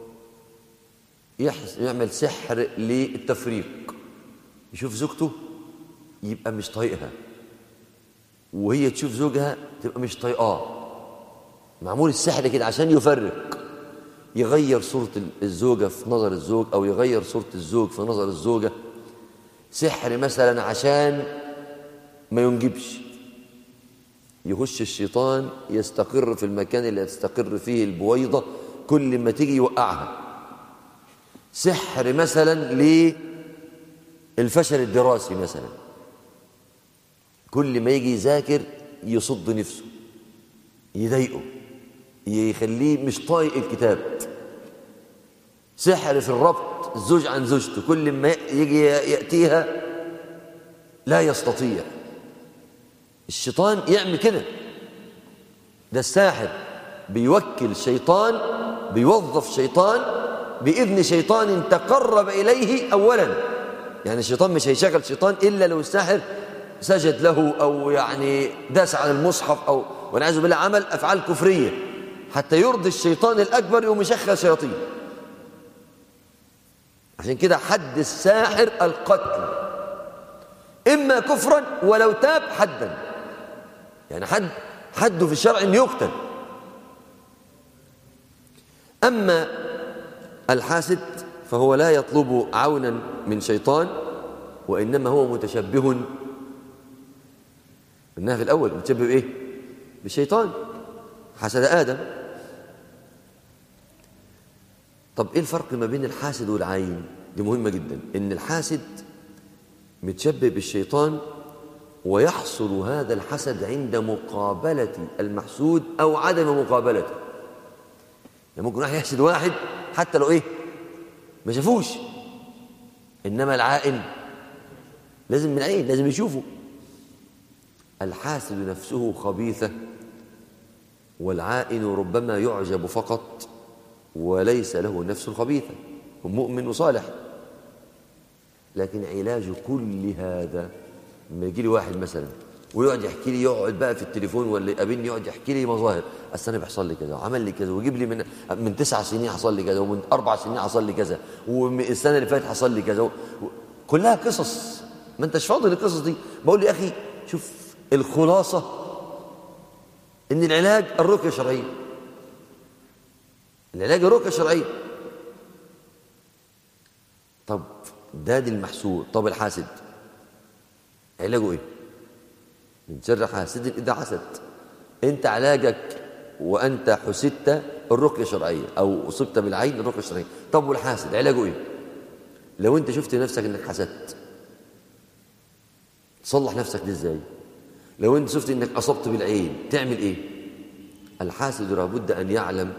يعمل سحر للتفريق يشوف زوجته يبقى مش طايقها وهي تشوف زوجها تبقى مش طايقاه معمول السحر كده عشان يفرق يغير صورة الزوجة في نظر الزوج أو يغير صورة الزوج في نظر الزوجة سحر مثلا عشان ما ينجبش يخش الشيطان يستقر في المكان اللي تستقر فيه البويضة كل ما تيجي يوقعها سحر مثلا للفشل الدراسي مثلا كل ما يجي يذاكر يصد نفسه يضايقه يخليه مش طايق الكتاب سحر في الربط الزوج عن زوجته كل ما يجي يأتيها لا يستطيع الشيطان يعمل كده ده الساحر بيوكل شيطان بيوظف شيطان بإذن شيطان تقرب إليه أولا يعني الشيطان مش هيشغل شيطان إلا لو الساحر سجد له أو يعني داس على المصحف أو والعياذ بالله عمل أفعال كفرية حتى يرضي الشيطان الأكبر يقوم يشغل شياطين عشان كده حد الساحر القتل إما كفرا ولو تاب حدا يعني حد حده في الشرع أن يقتل أما الحاسد فهو لا يطلب عونا من شيطان وإنما هو متشبه قلناها في الأول متشبه بإيه؟ بالشيطان حسد آدم طب إيه الفرق ما بين الحاسد والعين؟ دي مهمة جدا إن الحاسد متشبه بالشيطان ويحصل هذا الحسد عند مقابلة المحسود أو عدم مقابلته يعني ممكن واحد يحسد واحد حتى لو إيه ما شافوش إنما العائن لازم من العين لازم يشوفه الحاسد نفسه خبيثة والعائن ربما يعجب فقط وليس له نفس خبيثة مؤمن وصالح لكن علاج كل هذا لما يجي لي واحد مثلا ويقعد يحكي لي يقعد بقى في التليفون ولا يقابلني يقعد يحكي لي مظاهر اصل انا بيحصل لي كذا وعمل لي كذا ويجيب لي من من تسع سنين حصل لي كذا ومن اربع سنين حصل لي كذا ومن السنه اللي فاتت حصل لي كذا و... كلها قصص ما انتش فاضي للقصص دي بقول له يا اخي شوف الخلاصه ان العلاج الرقيه الشرعيه العلاج الرقيه الشرعيه طب ده دي المحسود طب الحاسد علاجه ايه من شر حاسد اذا حسد انت علاجك وانت حسدت الرقيه الشرعيه او اصبت بالعين الرقيه الشرعيه طب والحاسد علاجه ايه لو انت شفت نفسك انك حسدت تصلح نفسك دي ازاي لو انت شفت انك اصبت بالعين تعمل ايه الحاسد لابد ان يعلم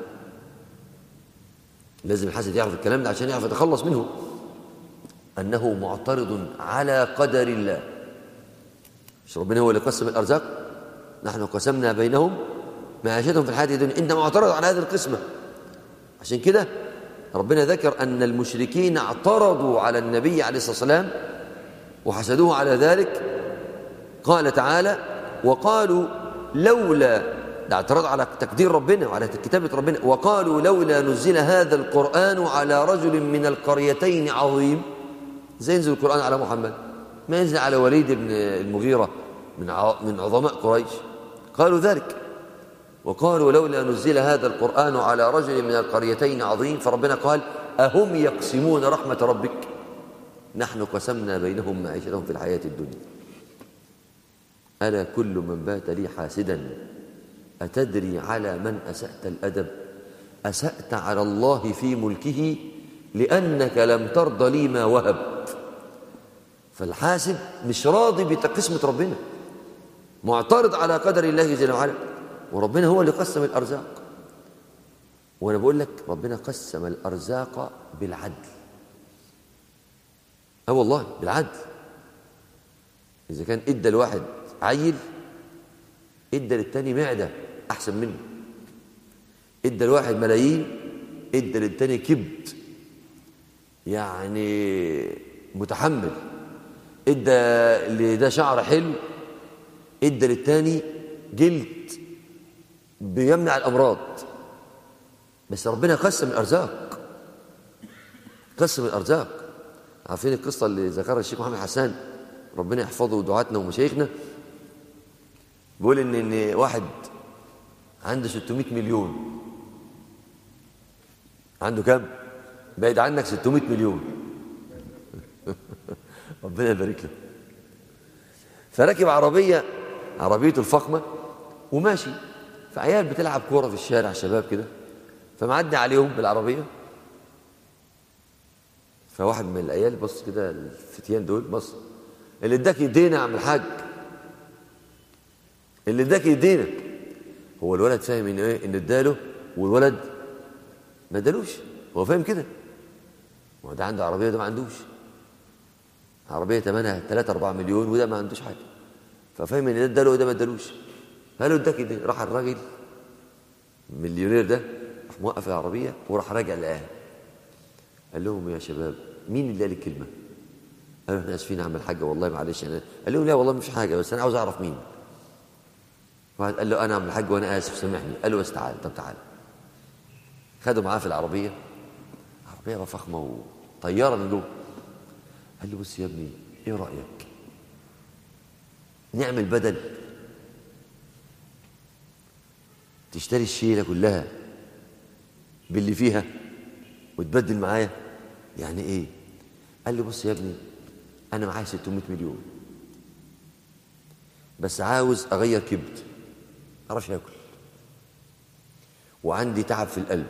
لازم الحاسد يعرف الكلام ده عشان يعرف يتخلص منه انه معترض على قدر الله مش ربنا هو اللي قسم الارزاق نحن قسمنا بينهم معاشتهم في الحياة الدنيا إنما اعترضوا على هذه القسمة عشان كده ربنا ذكر أن المشركين اعترضوا على النبي عليه الصلاة والسلام وحسدوه على ذلك قال تعالى وقالوا لولا ده اعتراض على تقدير ربنا وعلى كتابة ربنا وقالوا لولا نزل هذا القرآن على رجل من القريتين عظيم زي ينزل القرآن على محمد ما ينزل على وليد بن المغيرة من من عظماء قريش قالوا ذلك وقالوا لولا نزل هذا القرآن على رجل من القريتين عظيم فربنا قال أهم يقسمون رحمة ربك نحن قسمنا بينهم معيشتهم في الحياة الدنيا ألا كل من بات لي حاسدا أتدري على من أسأت الأدب أسأت على الله في ملكه لأنك لم ترض لي ما وهب فالحاسب مش راضي بتقسمة ربنا معترض على قدر الله جل وعلا وربنا هو اللي قسم الأرزاق وأنا بقول لك ربنا قسم الأرزاق بالعدل أه والله بالعدل إذا كان إدى الواحد عيل إدى للتاني معدة أحسن منه إدى الواحد ملايين إدى للتاني كبد يعني متحمل إدى اللي ده شعر حلو إدى للتاني جلد بيمنع الأمراض بس ربنا قسم الأرزاق قسم الأرزاق عارفين القصة اللي ذكرها الشيخ محمد حسان ربنا يحفظه دعاتنا ومشايخنا بيقول إن إن واحد عنده 600 مليون عنده كام؟ بعيد عنك 600 مليون ربنا يبارك له فركب عربية عربيته الفخمة وماشي فعيال بتلعب كورة في الشارع شباب كده فمعدي عليهم بالعربية فواحد من العيال بص كده الفتيان دول بص اللي اداك ايدينا يا عم الحاج اللي اداك ايدينا هو الولد فاهم ان ايه ان اداله والولد ما ادالوش هو فاهم كده هو ده عنده عربيه ده ما عندوش عربيه ثمنها 3 4 مليون وده ما عندوش حاجه ففاهم ان ده اداله وده ما ادالوش قال له اداك ايدينا راح الراجل المليونير ده راح موقف العربيه وراح راجع لقاها قال لهم يا شباب مين اللي قال الكلمه؟ قالوا احنا اسفين يا عم الحاج والله معلش انا قال لهم لا والله مش حاجه بس انا عاوز اعرف مين واحد قال له انا عم الحاج وانا اسف سامحني قال له بس تعال طب تعال خدوا معاه في العربيه عربيه فخمه وطياره من جوه قال له بص يا ابني ايه رايك نعمل بدل تشتري الشيله كلها باللي فيها وتبدل معايا يعني ايه قال لي بص يا ابني انا معايا 600 مليون بس عاوز اغير كبد اعرفش اكل وعندي تعب في القلب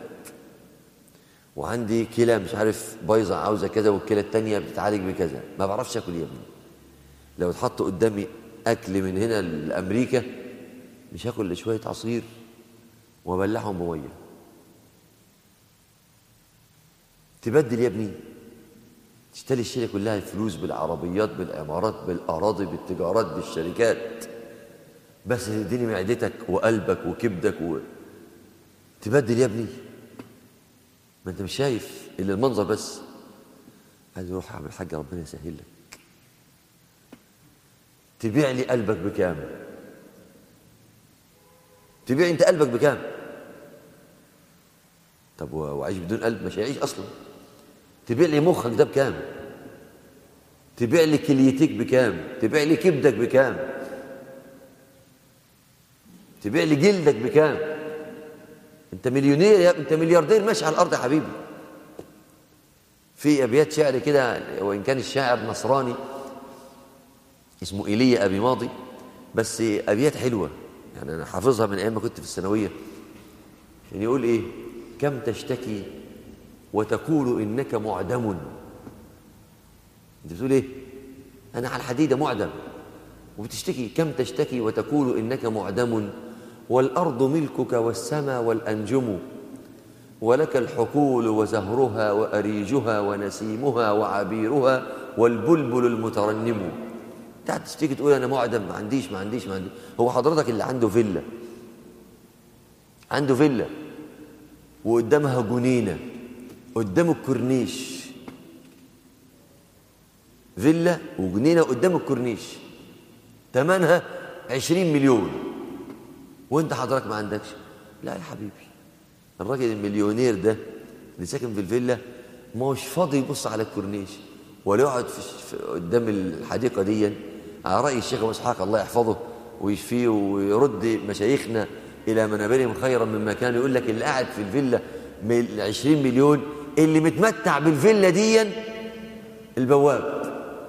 وعندي كلى مش عارف بايظه عاوزه كذا والكلى التانية بتتعالج بكذا ما بعرفش اكل يا ابني لو اتحط قدامي اكل من هنا لامريكا مش هاكل الا شويه عصير وابلعهم بميه تبدل يا ابني تشتري الشيله كلها الفلوس بالعربيات بالعمارات بالاراضي بالتجارات بالشركات بس تديني معدتك وقلبك وكبدك و... تبدل يا ابني ما انت مش شايف الا المنظر بس عايز يروح اعمل حاجه ربنا يسهل لك تبيع لي قلبك بكام تبيع انت قلبك بكام طب وعيش بدون قلب مش هيعيش اصلا تبيع لي مخك ده بكام تبيع لي كليتك بكام تبيع لي كبدك بكام تبيع لي جلدك بكام انت مليونير يا انت ملياردير ماشي على الارض يا حبيبي في ابيات شعر كده وان كان الشاعر نصراني اسمه ايليا ابي ماضي بس ابيات حلوه يعني انا حافظها من ايام ما كنت في الثانويه يعني يقول ايه كم تشتكي وتقول انك معدم انت بتقول ايه انا على الحديده معدم وبتشتكي كم تشتكي وتقول انك معدم والارض ملكك والسماء والانجم ولك الحقول وزهرها واريجها ونسيمها وعبيرها والبلبل المترنم تقعد تشتكي تقول انا معدم ما عنديش ما عنديش ما عنديش هو حضرتك اللي عنده فيلا عنده فيلا وقدامها جنينة قدام الكورنيش فيلا وجنينة قدام الكورنيش تمنها عشرين مليون وانت حضرتك ما عندكش لا يا حبيبي الراجل المليونير ده اللي ساكن في الفيلا ما هوش فاضي يبص على الكورنيش ولا يقعد في في قدام الحديقة دي على رأي الشيخ أبو إسحاق الله يحفظه ويشفيه ويرد مشايخنا إلى منابرهم خيرا مما كان يقول لك اللي قاعد في الفيلا من 20 مليون اللي متمتع بالفيلا دي البواب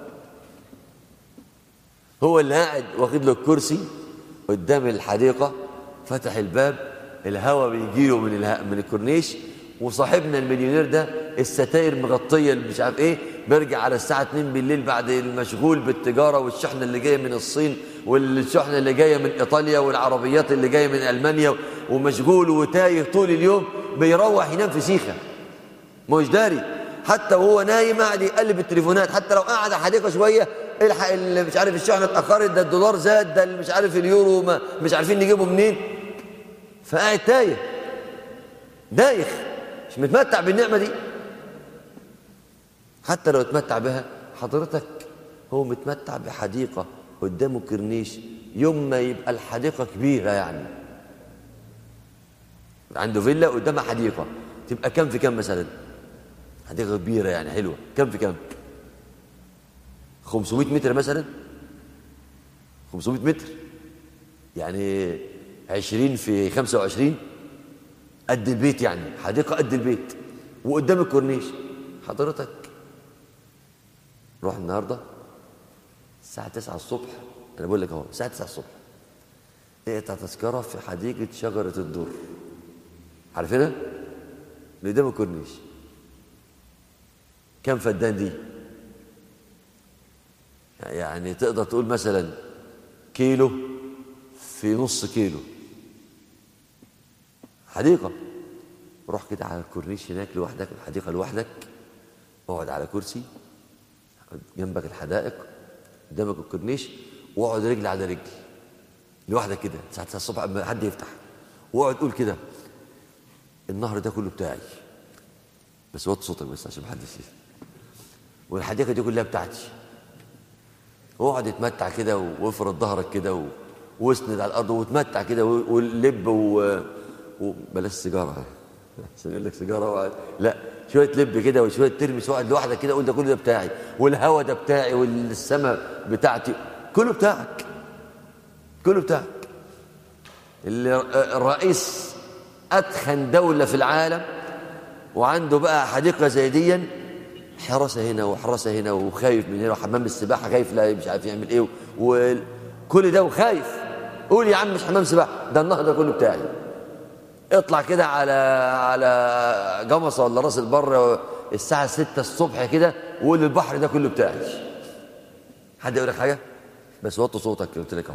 هو اللي قاعد واخد له الكرسي قدام الحديقة فتح الباب الهواء بيجي له من اله... من الكورنيش وصاحبنا المليونير ده الستاير مغطية مش عارف ايه بيرجع على الساعة 2 بالليل بعد المشغول بالتجارة والشحنة اللي جاية من الصين والشحنة اللي جاية من إيطاليا والعربيات اللي جاية من ألمانيا ومشغول وتايه طول اليوم بيروح ينام في سيخة مش داري حتى وهو نايم قاعد يقلب التليفونات حتى لو قعد حديقة شوية الحق اللي مش عارف الشحنة اتأخرت ده الدولار زاد ده مش عارف اليورو ما مش عارفين نجيبه منين فقاعد تايه دايخ مش متمتع بالنعمة دي حتى لو اتمتع بها حضرتك هو متمتع بحديقة قدامه كرنيش يوم ما يبقى الحديقة كبيرة يعني عنده فيلا قدامها حديقة تبقى كم في كم مثلا حديقة كبيرة يعني حلوة كم في كم 500 متر مثلا 500 متر يعني 20 في 25 قد البيت يعني حديقة قد البيت وقدام الكورنيش حضرتك روح النهارده الساعة 9 الصبح أنا بقول لك أهو الساعة 9 الصبح اقطع تذكرة في حديقة شجرة الدر عارفينها؟ اللي قدام الكورنيش كم فدان دي؟ يعني تقدر تقول مثلا كيلو في نص كيلو حديقة روح كده على الكورنيش هناك لوحدك الحديقة لوحدك اقعد على كرسي جنبك الحدائق قدامك الكورنيش واقعد رجل على رجل لوحدك كده الساعة 9 الصبح قبل ما حد يفتح واقعد قول كده النهر ده كله بتاعي بس وطي صوتك بس عشان محدش يسمع والحديقة دي كلها بتاعتي واقعد اتمتع كده وافرد ظهرك كده و... واسند على الارض وتمتع كده ولب و... وبلاش سيجاره عشان يقول لك سيجاره وقعد. لا شويه لب كده وشويه ترمس واقعد لوحدك كده قول ده كله ده بتاعي والهوا ده بتاعي والسماء بتاعتي كله بتاعك كله بتاعك الرئيس اتخن دوله في العالم وعنده بقى حديقه زي دي حراسه هنا وحراسه هنا وخايف من هنا وحمام السباحه خايف لا مش عارف يعمل ايه وكل ده وخايف قول يا عم مش حمام سباحه ده النهر ده كله بتاعي اطلع كده على على جمصه ولا راس البر الساعه 6 الصبح كده وقول البحر ده كله بتاعي حد يقول لك حاجه بس وطي صوتك قلت لك اهو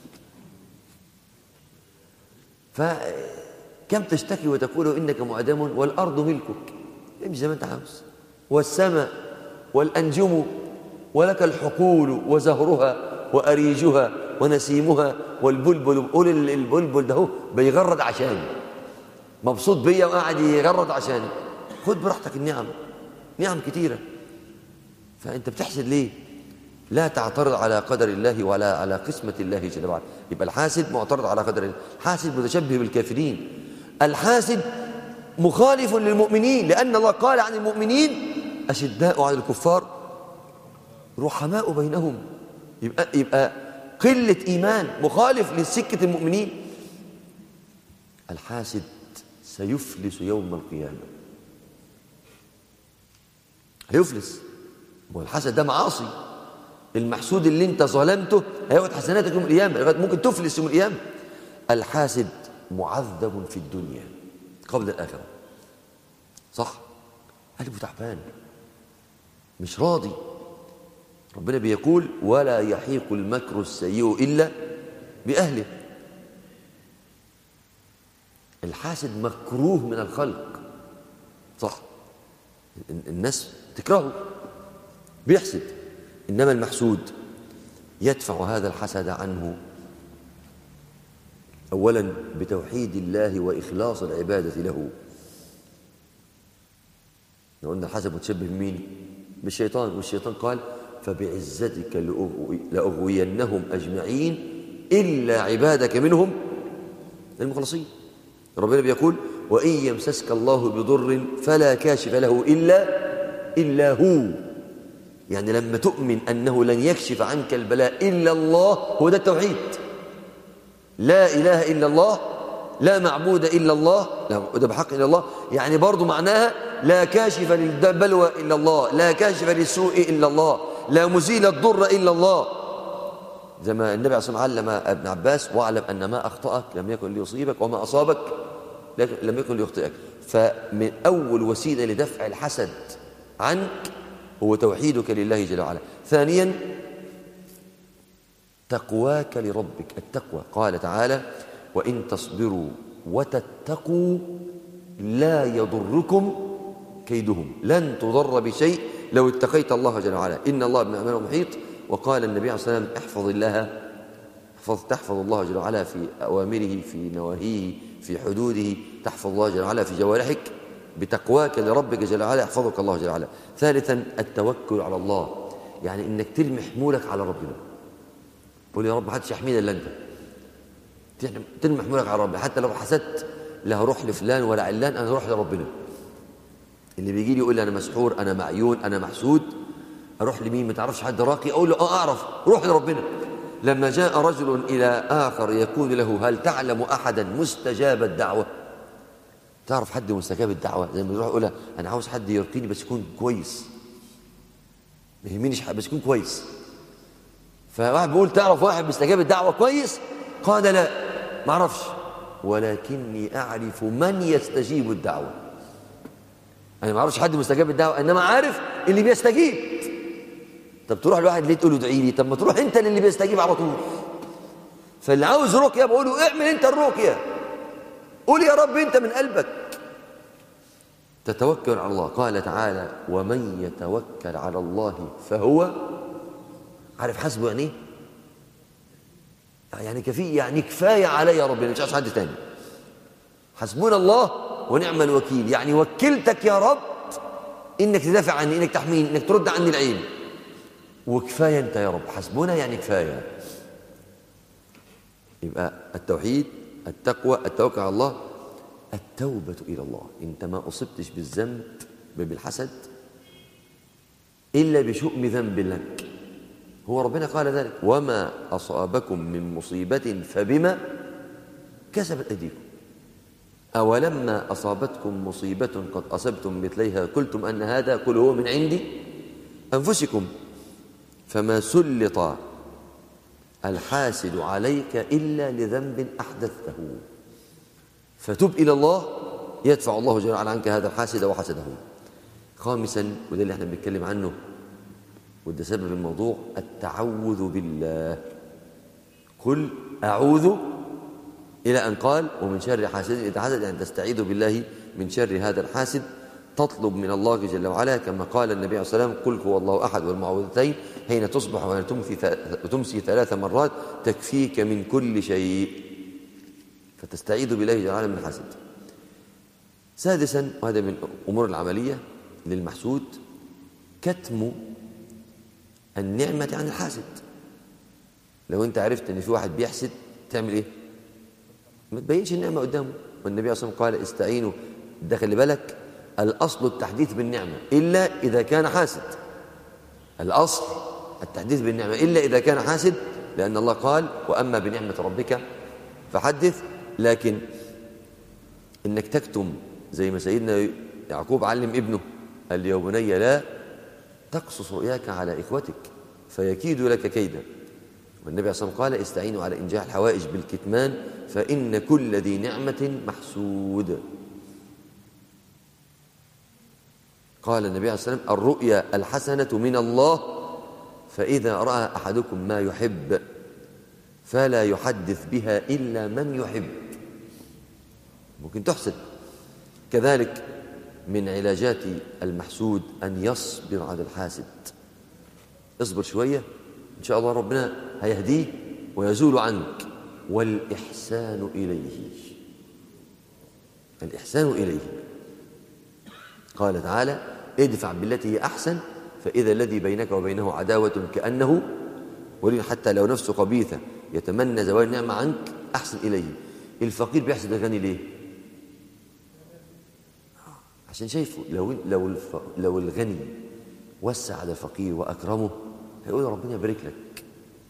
فكم تشتكي وتقول انك معدم والارض ملكك امشي زي ما انت عاوز والسماء والانجم ولك الحقول وزهرها واريجها ونسيمها والبلبل قول البلبل ده هو بيغرد عشاني مبسوط بيا وقاعد يغرد عشاني خد براحتك النعم نعم كتيرة فأنت بتحسد ليه لا تعترض على قدر الله ولا على قسمة الله جل وعلا يبقى الحاسد معترض على قدر الله حاسد متشبه بالكافرين الحاسد مخالف للمؤمنين لأن الله قال عن المؤمنين أشداء على الكفار رحماء بينهم يبقى, يبقى قلة إيمان مخالف لسكة المؤمنين الحاسد سيفلس يوم القيامة هيفلس والحسد ده معاصي المحسود اللي انت ظلمته هياخد حسناتك يوم القيامة لغاية ممكن تفلس يوم القيامة الحاسد معذب في الدنيا قبل الآخرة صح قلبه تعبان مش راضي ربنا بيقول ولا يحيق المكر السيء إلا بأهله الحاسد مكروه من الخلق صح الناس تكرهه بيحسد إنما المحسود يدفع هذا الحسد عنه أولا بتوحيد الله وإخلاص العبادة له لو قلنا الحسد متشبه بمين بالشيطان والشيطان قال فبعزتك لأغوي- لأغوينهم أجمعين إلا عبادك منهم المخلصين ربنا بيقول وإن يمسسك الله بضر فلا كاشف له إلا إلا هو يعني لما تؤمن أنه لن يكشف عنك البلاء إلا الله هو ده التوحيد لا إله إلا الله لا معبود إلا الله لا معبود بحق إلا الله يعني برضو معناها لا كاشف للبلوى إلا الله لا كاشف للسوء إلا الله لا مزيل الضر إلا الله زي ما النبي عليه الصلاة والسلام علم ابن عباس واعلم أن ما أخطأك لم يكن ليصيبك وما أصابك لكن- لم يكن ليخطئك فمن أول وسيلة لدفع الحسد عنك هو توحيدك لله جل وعلا ثانيا تقواك لربك التقوى قال تعالى وإن تصبروا وتتقوا لا يضركم كيدهم لن تضر بشيء لو اتقيت الله جل وعلا إن الله بما أمانه محيط وقال النبي عليه الصلاة والسلام احفظ الله احفظ تحفظ الله جل وعلا في أوامره في نواهيه في حدوده تحفظ الله جل وعلا في جوارحك بتقواك لربك جل وعلا يحفظك الله جل وعلا ثالثا التوكل على الله يعني انك ترمي حمولك على ربنا قول يا رب ما حدش يحمينا الا انت تحم- ترمي حمولك على ربنا حتى لو حسدت لا هروح لفلان ولا علان انا هروح لربنا اللي بيجي لي يقول لي انا مسحور انا معيون انا محسود اروح لمين ما تعرفش حد راقي اقول له اه اعرف روح لربنا لما جاء رجل الى اخر يقول له هل تعلم احدا مستجاب الدعوه تعرف حد مستجاب الدعوه زي ما يروح يقول له انا عاوز حد يرقيني بس يكون كويس ما يهمنيش حد بس يكون كويس فواحد بيقول تعرف واحد مستجاب الدعوه كويس قال لا ما اعرفش ولكني اعرف من يستجيب الدعوه انا ما اعرفش حد مستجاب الدعوه انما عارف اللي بيستجيب طب تروح لواحد ليه تقول له ادعي لي طب ما تروح انت للي بيستجيب على طول فاللي عاوز رقيه بقول له اعمل انت الرقيه قول يا رب انت من قلبك تتوكل على الله قال تعالى ومن يتوكل على الله فهو عارف حسبه يعني ايه يعني كفي يعني كفايه علي يا رب مش عايز حد تاني حسبنا الله ونعم الوكيل يعني وكلتك يا رب انك تدافع عني انك تحميني انك ترد عني العين وكفايه انت يا رب حسبنا يعني كفايه يبقى التوحيد التقوى التوكل على الله التوبة إلى الله أنت ما أصبتش بالذنب بالحسد إلا بشؤم ذنب لك هو ربنا قال ذلك وما أصابكم من مصيبة فبما كسبت أيديكم أولما أصابتكم مصيبة قد أصبتم مثليها قلتم أن هذا قل هو من عندي أنفسكم فما سلط الحاسد عليك إلا لذنب أحدثته فتب إلى الله يدفع الله جل وعلا عنك هذا الحاسد وحسده خامسا وده اللي احنا بنتكلم عنه وده سبب الموضوع التعوذ بالله قل أعوذ إلى أن قال ومن شر حاسد إذا حسد يعني تستعيذ بالله من شر هذا الحاسد تطلب من الله جل وعلا كما قال النبي عليه الصلاة والسلام قل هو الله أحد والمعوذتين حين تصبح وحين تمسي, تمسي ثلاث مرات تكفيك من كل شيء فتستعيذ بالله جل وعلا من الحسد سادسا وهذا من الأمور العملية للمحسود كتم النعمة عن الحاسد لو أنت عرفت أن في واحد بيحسد تعمل إيه؟ ما تبينش النعمة قدامه والنبي عليه الصلاة والسلام قال استعينوا ده خلي بالك الأصل التحديث بالنعمة إلا إذا كان حاسد الأصل التحديث بالنعمة إلا إذا كان حاسد لأن الله قال وأما بنعمة ربك فحدث لكن إنك تكتم زي ما سيدنا يعقوب علم ابنه قال يا بني لا تقصص رؤياك على إخوتك فيكيد لك كيدا والنبي عليه الصلاة والسلام قال استعينوا على إنجاح الحوائج بالكتمان فإن كل ذي نعمة محسود قال النبي عليه الصلاة والسلام الرؤيا الحسنة من الله فإذا رأى أحدكم ما يحب فلا يحدث بها إلا من يحب ممكن تحسد كذلك من علاجات المحسود أن يصبر على الحاسد اصبر شوية إن شاء الله ربنا هيهديه ويزول عنك والإحسان إليه الإحسان إليه قال تعالى ادفع بالتي هي أحسن فإذا الذي بينك وبينه عداوة كأنه ولي حتى لو نفسه قبيثة يتمنى زوال النعمة عنك أحسن إليه الفقير بيحسد الغني ليه عشان شايفه لو لو الف... لو الغني وسع على الفقير واكرمه هيقول ربنا يبارك لك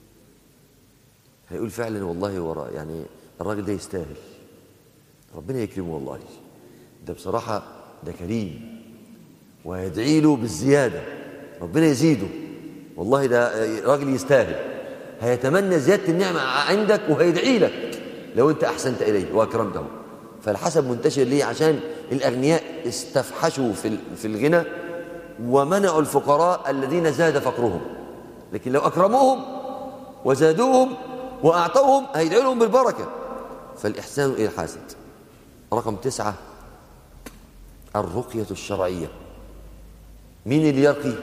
هيقول فعلا والله ورا يعني الراجل ده يستاهل ربنا يكرمه والله ده بصراحه ده كريم ويدعي له بالزياده ربنا يزيده والله ده راجل يستاهل هيتمنى زياده النعمه عندك وهيدعي لك لو انت احسنت اليه واكرمته فالحسد منتشر ليه عشان الأغنياء استفحشوا في في الغنى ومنعوا الفقراء الذين زاد فقرهم لكن لو أكرموهم وزادوهم وأعطوهم هيدعوا لهم بالبركة فالإحسان إلى الحاسد رقم تسعة الرقية الشرعية مين اللي يرقي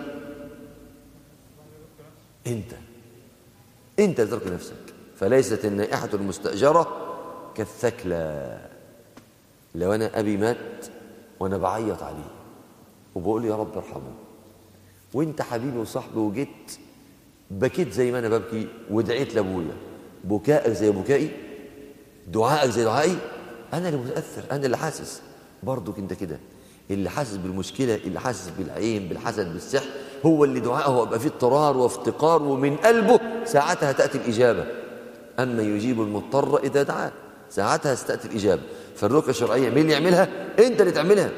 أنت أنت اللي ترقي نفسك فليست النائحة المستأجرة كالثكلى لو أنا أبي مات وأنا بعيط عليه وبقول يا رب ارحمه وانت حبيبي وصاحبي وجيت بكيت زي ما انا ببكي ودعيت لابويا بكائك زي بكائي دعائك زي دعائي انا اللي متاثر انا اللي حاسس برضك انت كده اللي حاسس بالمشكله اللي حاسس بالعين بالحسد بالسحر هو اللي دعائه يبقى فيه اضطرار وافتقار ومن قلبه ساعتها تاتي الاجابه اما يجيب المضطر اذا دعاه ساعتها ستاتي الاجابه فالرقيه الشرعيه مين اللي يعملها انت اللي تعملها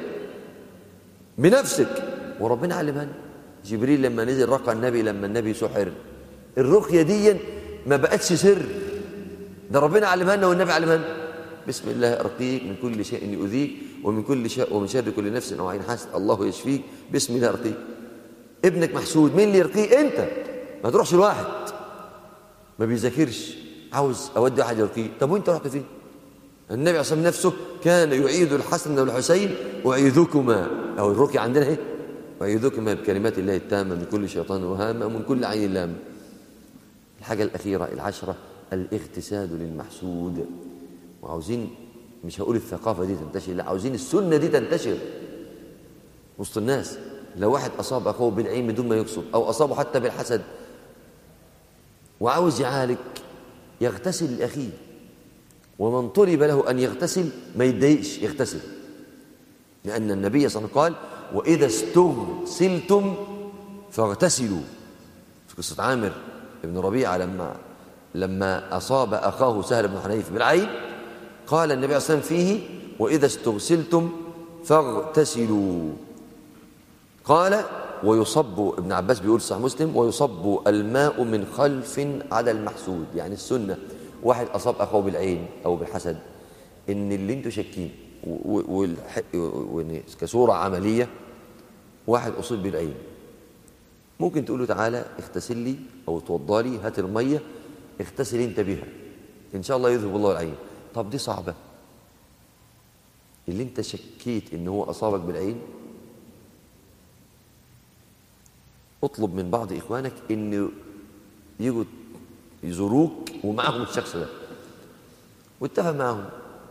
بنفسك وربنا علمها جبريل لما نزل رقى النبي لما النبي سحر الرقيه دي ما بقتش سر ده ربنا علمها لنا والنبي علمها لنا بسم الله ارقيك من كل شيء يؤذيك ومن كل شيء ومن شر كل نفس او عين حاسد الله يشفيك بسم الله ارقيك ابنك محسود مين اللي يرقيه انت ما تروحش لواحد ما بيذاكرش عاوز اودي واحد يرقيه طب وانت رحت فين النبي عليه الصلاه نفسه كان يعيد الحسن والحسين اعيذكما او الرقيه عندنا ايه اعيذكما بكلمات الله التامه من كل شيطان وهامه ومن كل عين لامه الحاجه الاخيره العشره الاغتسال للمحسود وعاوزين مش هقول الثقافه دي تنتشر لا عاوزين السنه دي تنتشر وسط الناس لو واحد اصاب اخوه بالعين بدون ما يقصد او اصابه حتى بالحسد وعاوز يعالج يغتسل لاخيه ومن طلب له أن يغتسل ما يتضايقش يغتسل لأن النبي صلى الله عليه وسلم قال وإذا استغسلتم فاغتسلوا في قصة عامر بن ربيعة لما لما أصاب أخاه سهل بن حنيف بالعين قال النبي صلى الله عليه وسلم فيه وإذا استغسلتم فاغتسلوا قال ويصب ابن عباس بيقول صحيح مسلم ويصب الماء من خلف على المحسود يعني السنه واحد أصاب أخوه بالعين أو بالحسد إن اللي أنتوا شاكين كصورة عملية واحد أصيب بالعين ممكن تقول له تعالى اغتسل لي أو توضى لي هات المية اغتسل أنت بها إن شاء الله يذهب الله العين طب دي صعبة اللي أنت شكيت إن هو أصابك بالعين اطلب من بعض إخوانك إنه يجوا يزوروك ومعهم الشخص ده واتفق معهم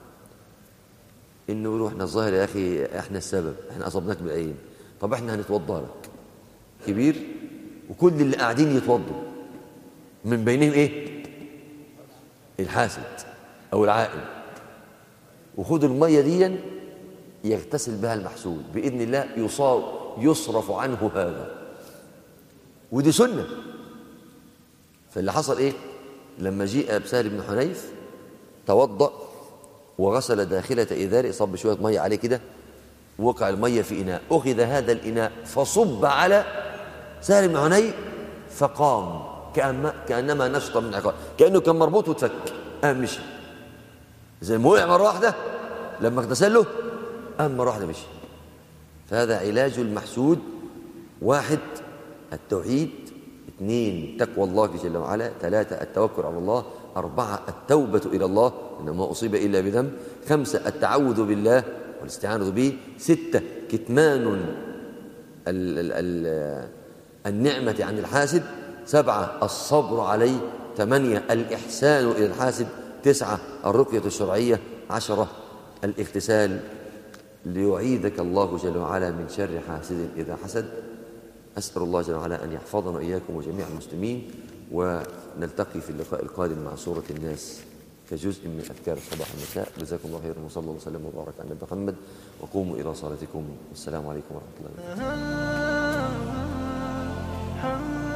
انه يقولوا احنا الظاهر يا اخي احنا السبب احنا اصبناك بالعين طب احنا هنتوضى لك كبير وكل اللي قاعدين يتوضوا من بينهم ايه الحاسد او العائل وخد الميه دي يغتسل بها المحسود باذن الله يصاب يصرف عنه هذا ودي سنه فاللي حصل ايه لما جيء بسهل بن حنيف توضأ وغسل داخلة إذاره صب شوية مية عليه كده وقع المية في إناء أخذ هذا الإناء فصب على سهل بن حنيف فقام كأنما, كأنما نشط من عقاب كأنه كان مربوط وتفك قام مشي زي ما وقع مرة واحدة لما اغتسل له قام مرة واحدة مشي فهذا علاج المحسود واحد التوحيد اثنين تقوى الله جل وعلا ثلاثة التوكل على الله أربعة التوبة إلى الله إنه ما أصيب إلا بذنب خمسة التعوذ بالله والاستعانة به ستة كتمان ال ال ال النعمة عن الحاسد سبعة الصبر عليه ثمانية الإحسان إلى الحاسد تسعة الرقية الشرعية عشرة الاغتسال ليعيذك الله جل وعلا من شر حاسد إذا حسد أسأل الله جل وعلا أن يحفظنا وإياكم وجميع المسلمين ونلتقي في اللقاء القادم مع سورة الناس كجزء من أذكار الصباح والمساء جزاكم الله خيرا وصلى الله وسلم وبارك على نبينا محمد وقوموا إلى صلاتكم والسلام عليكم ورحمة الله وبركاته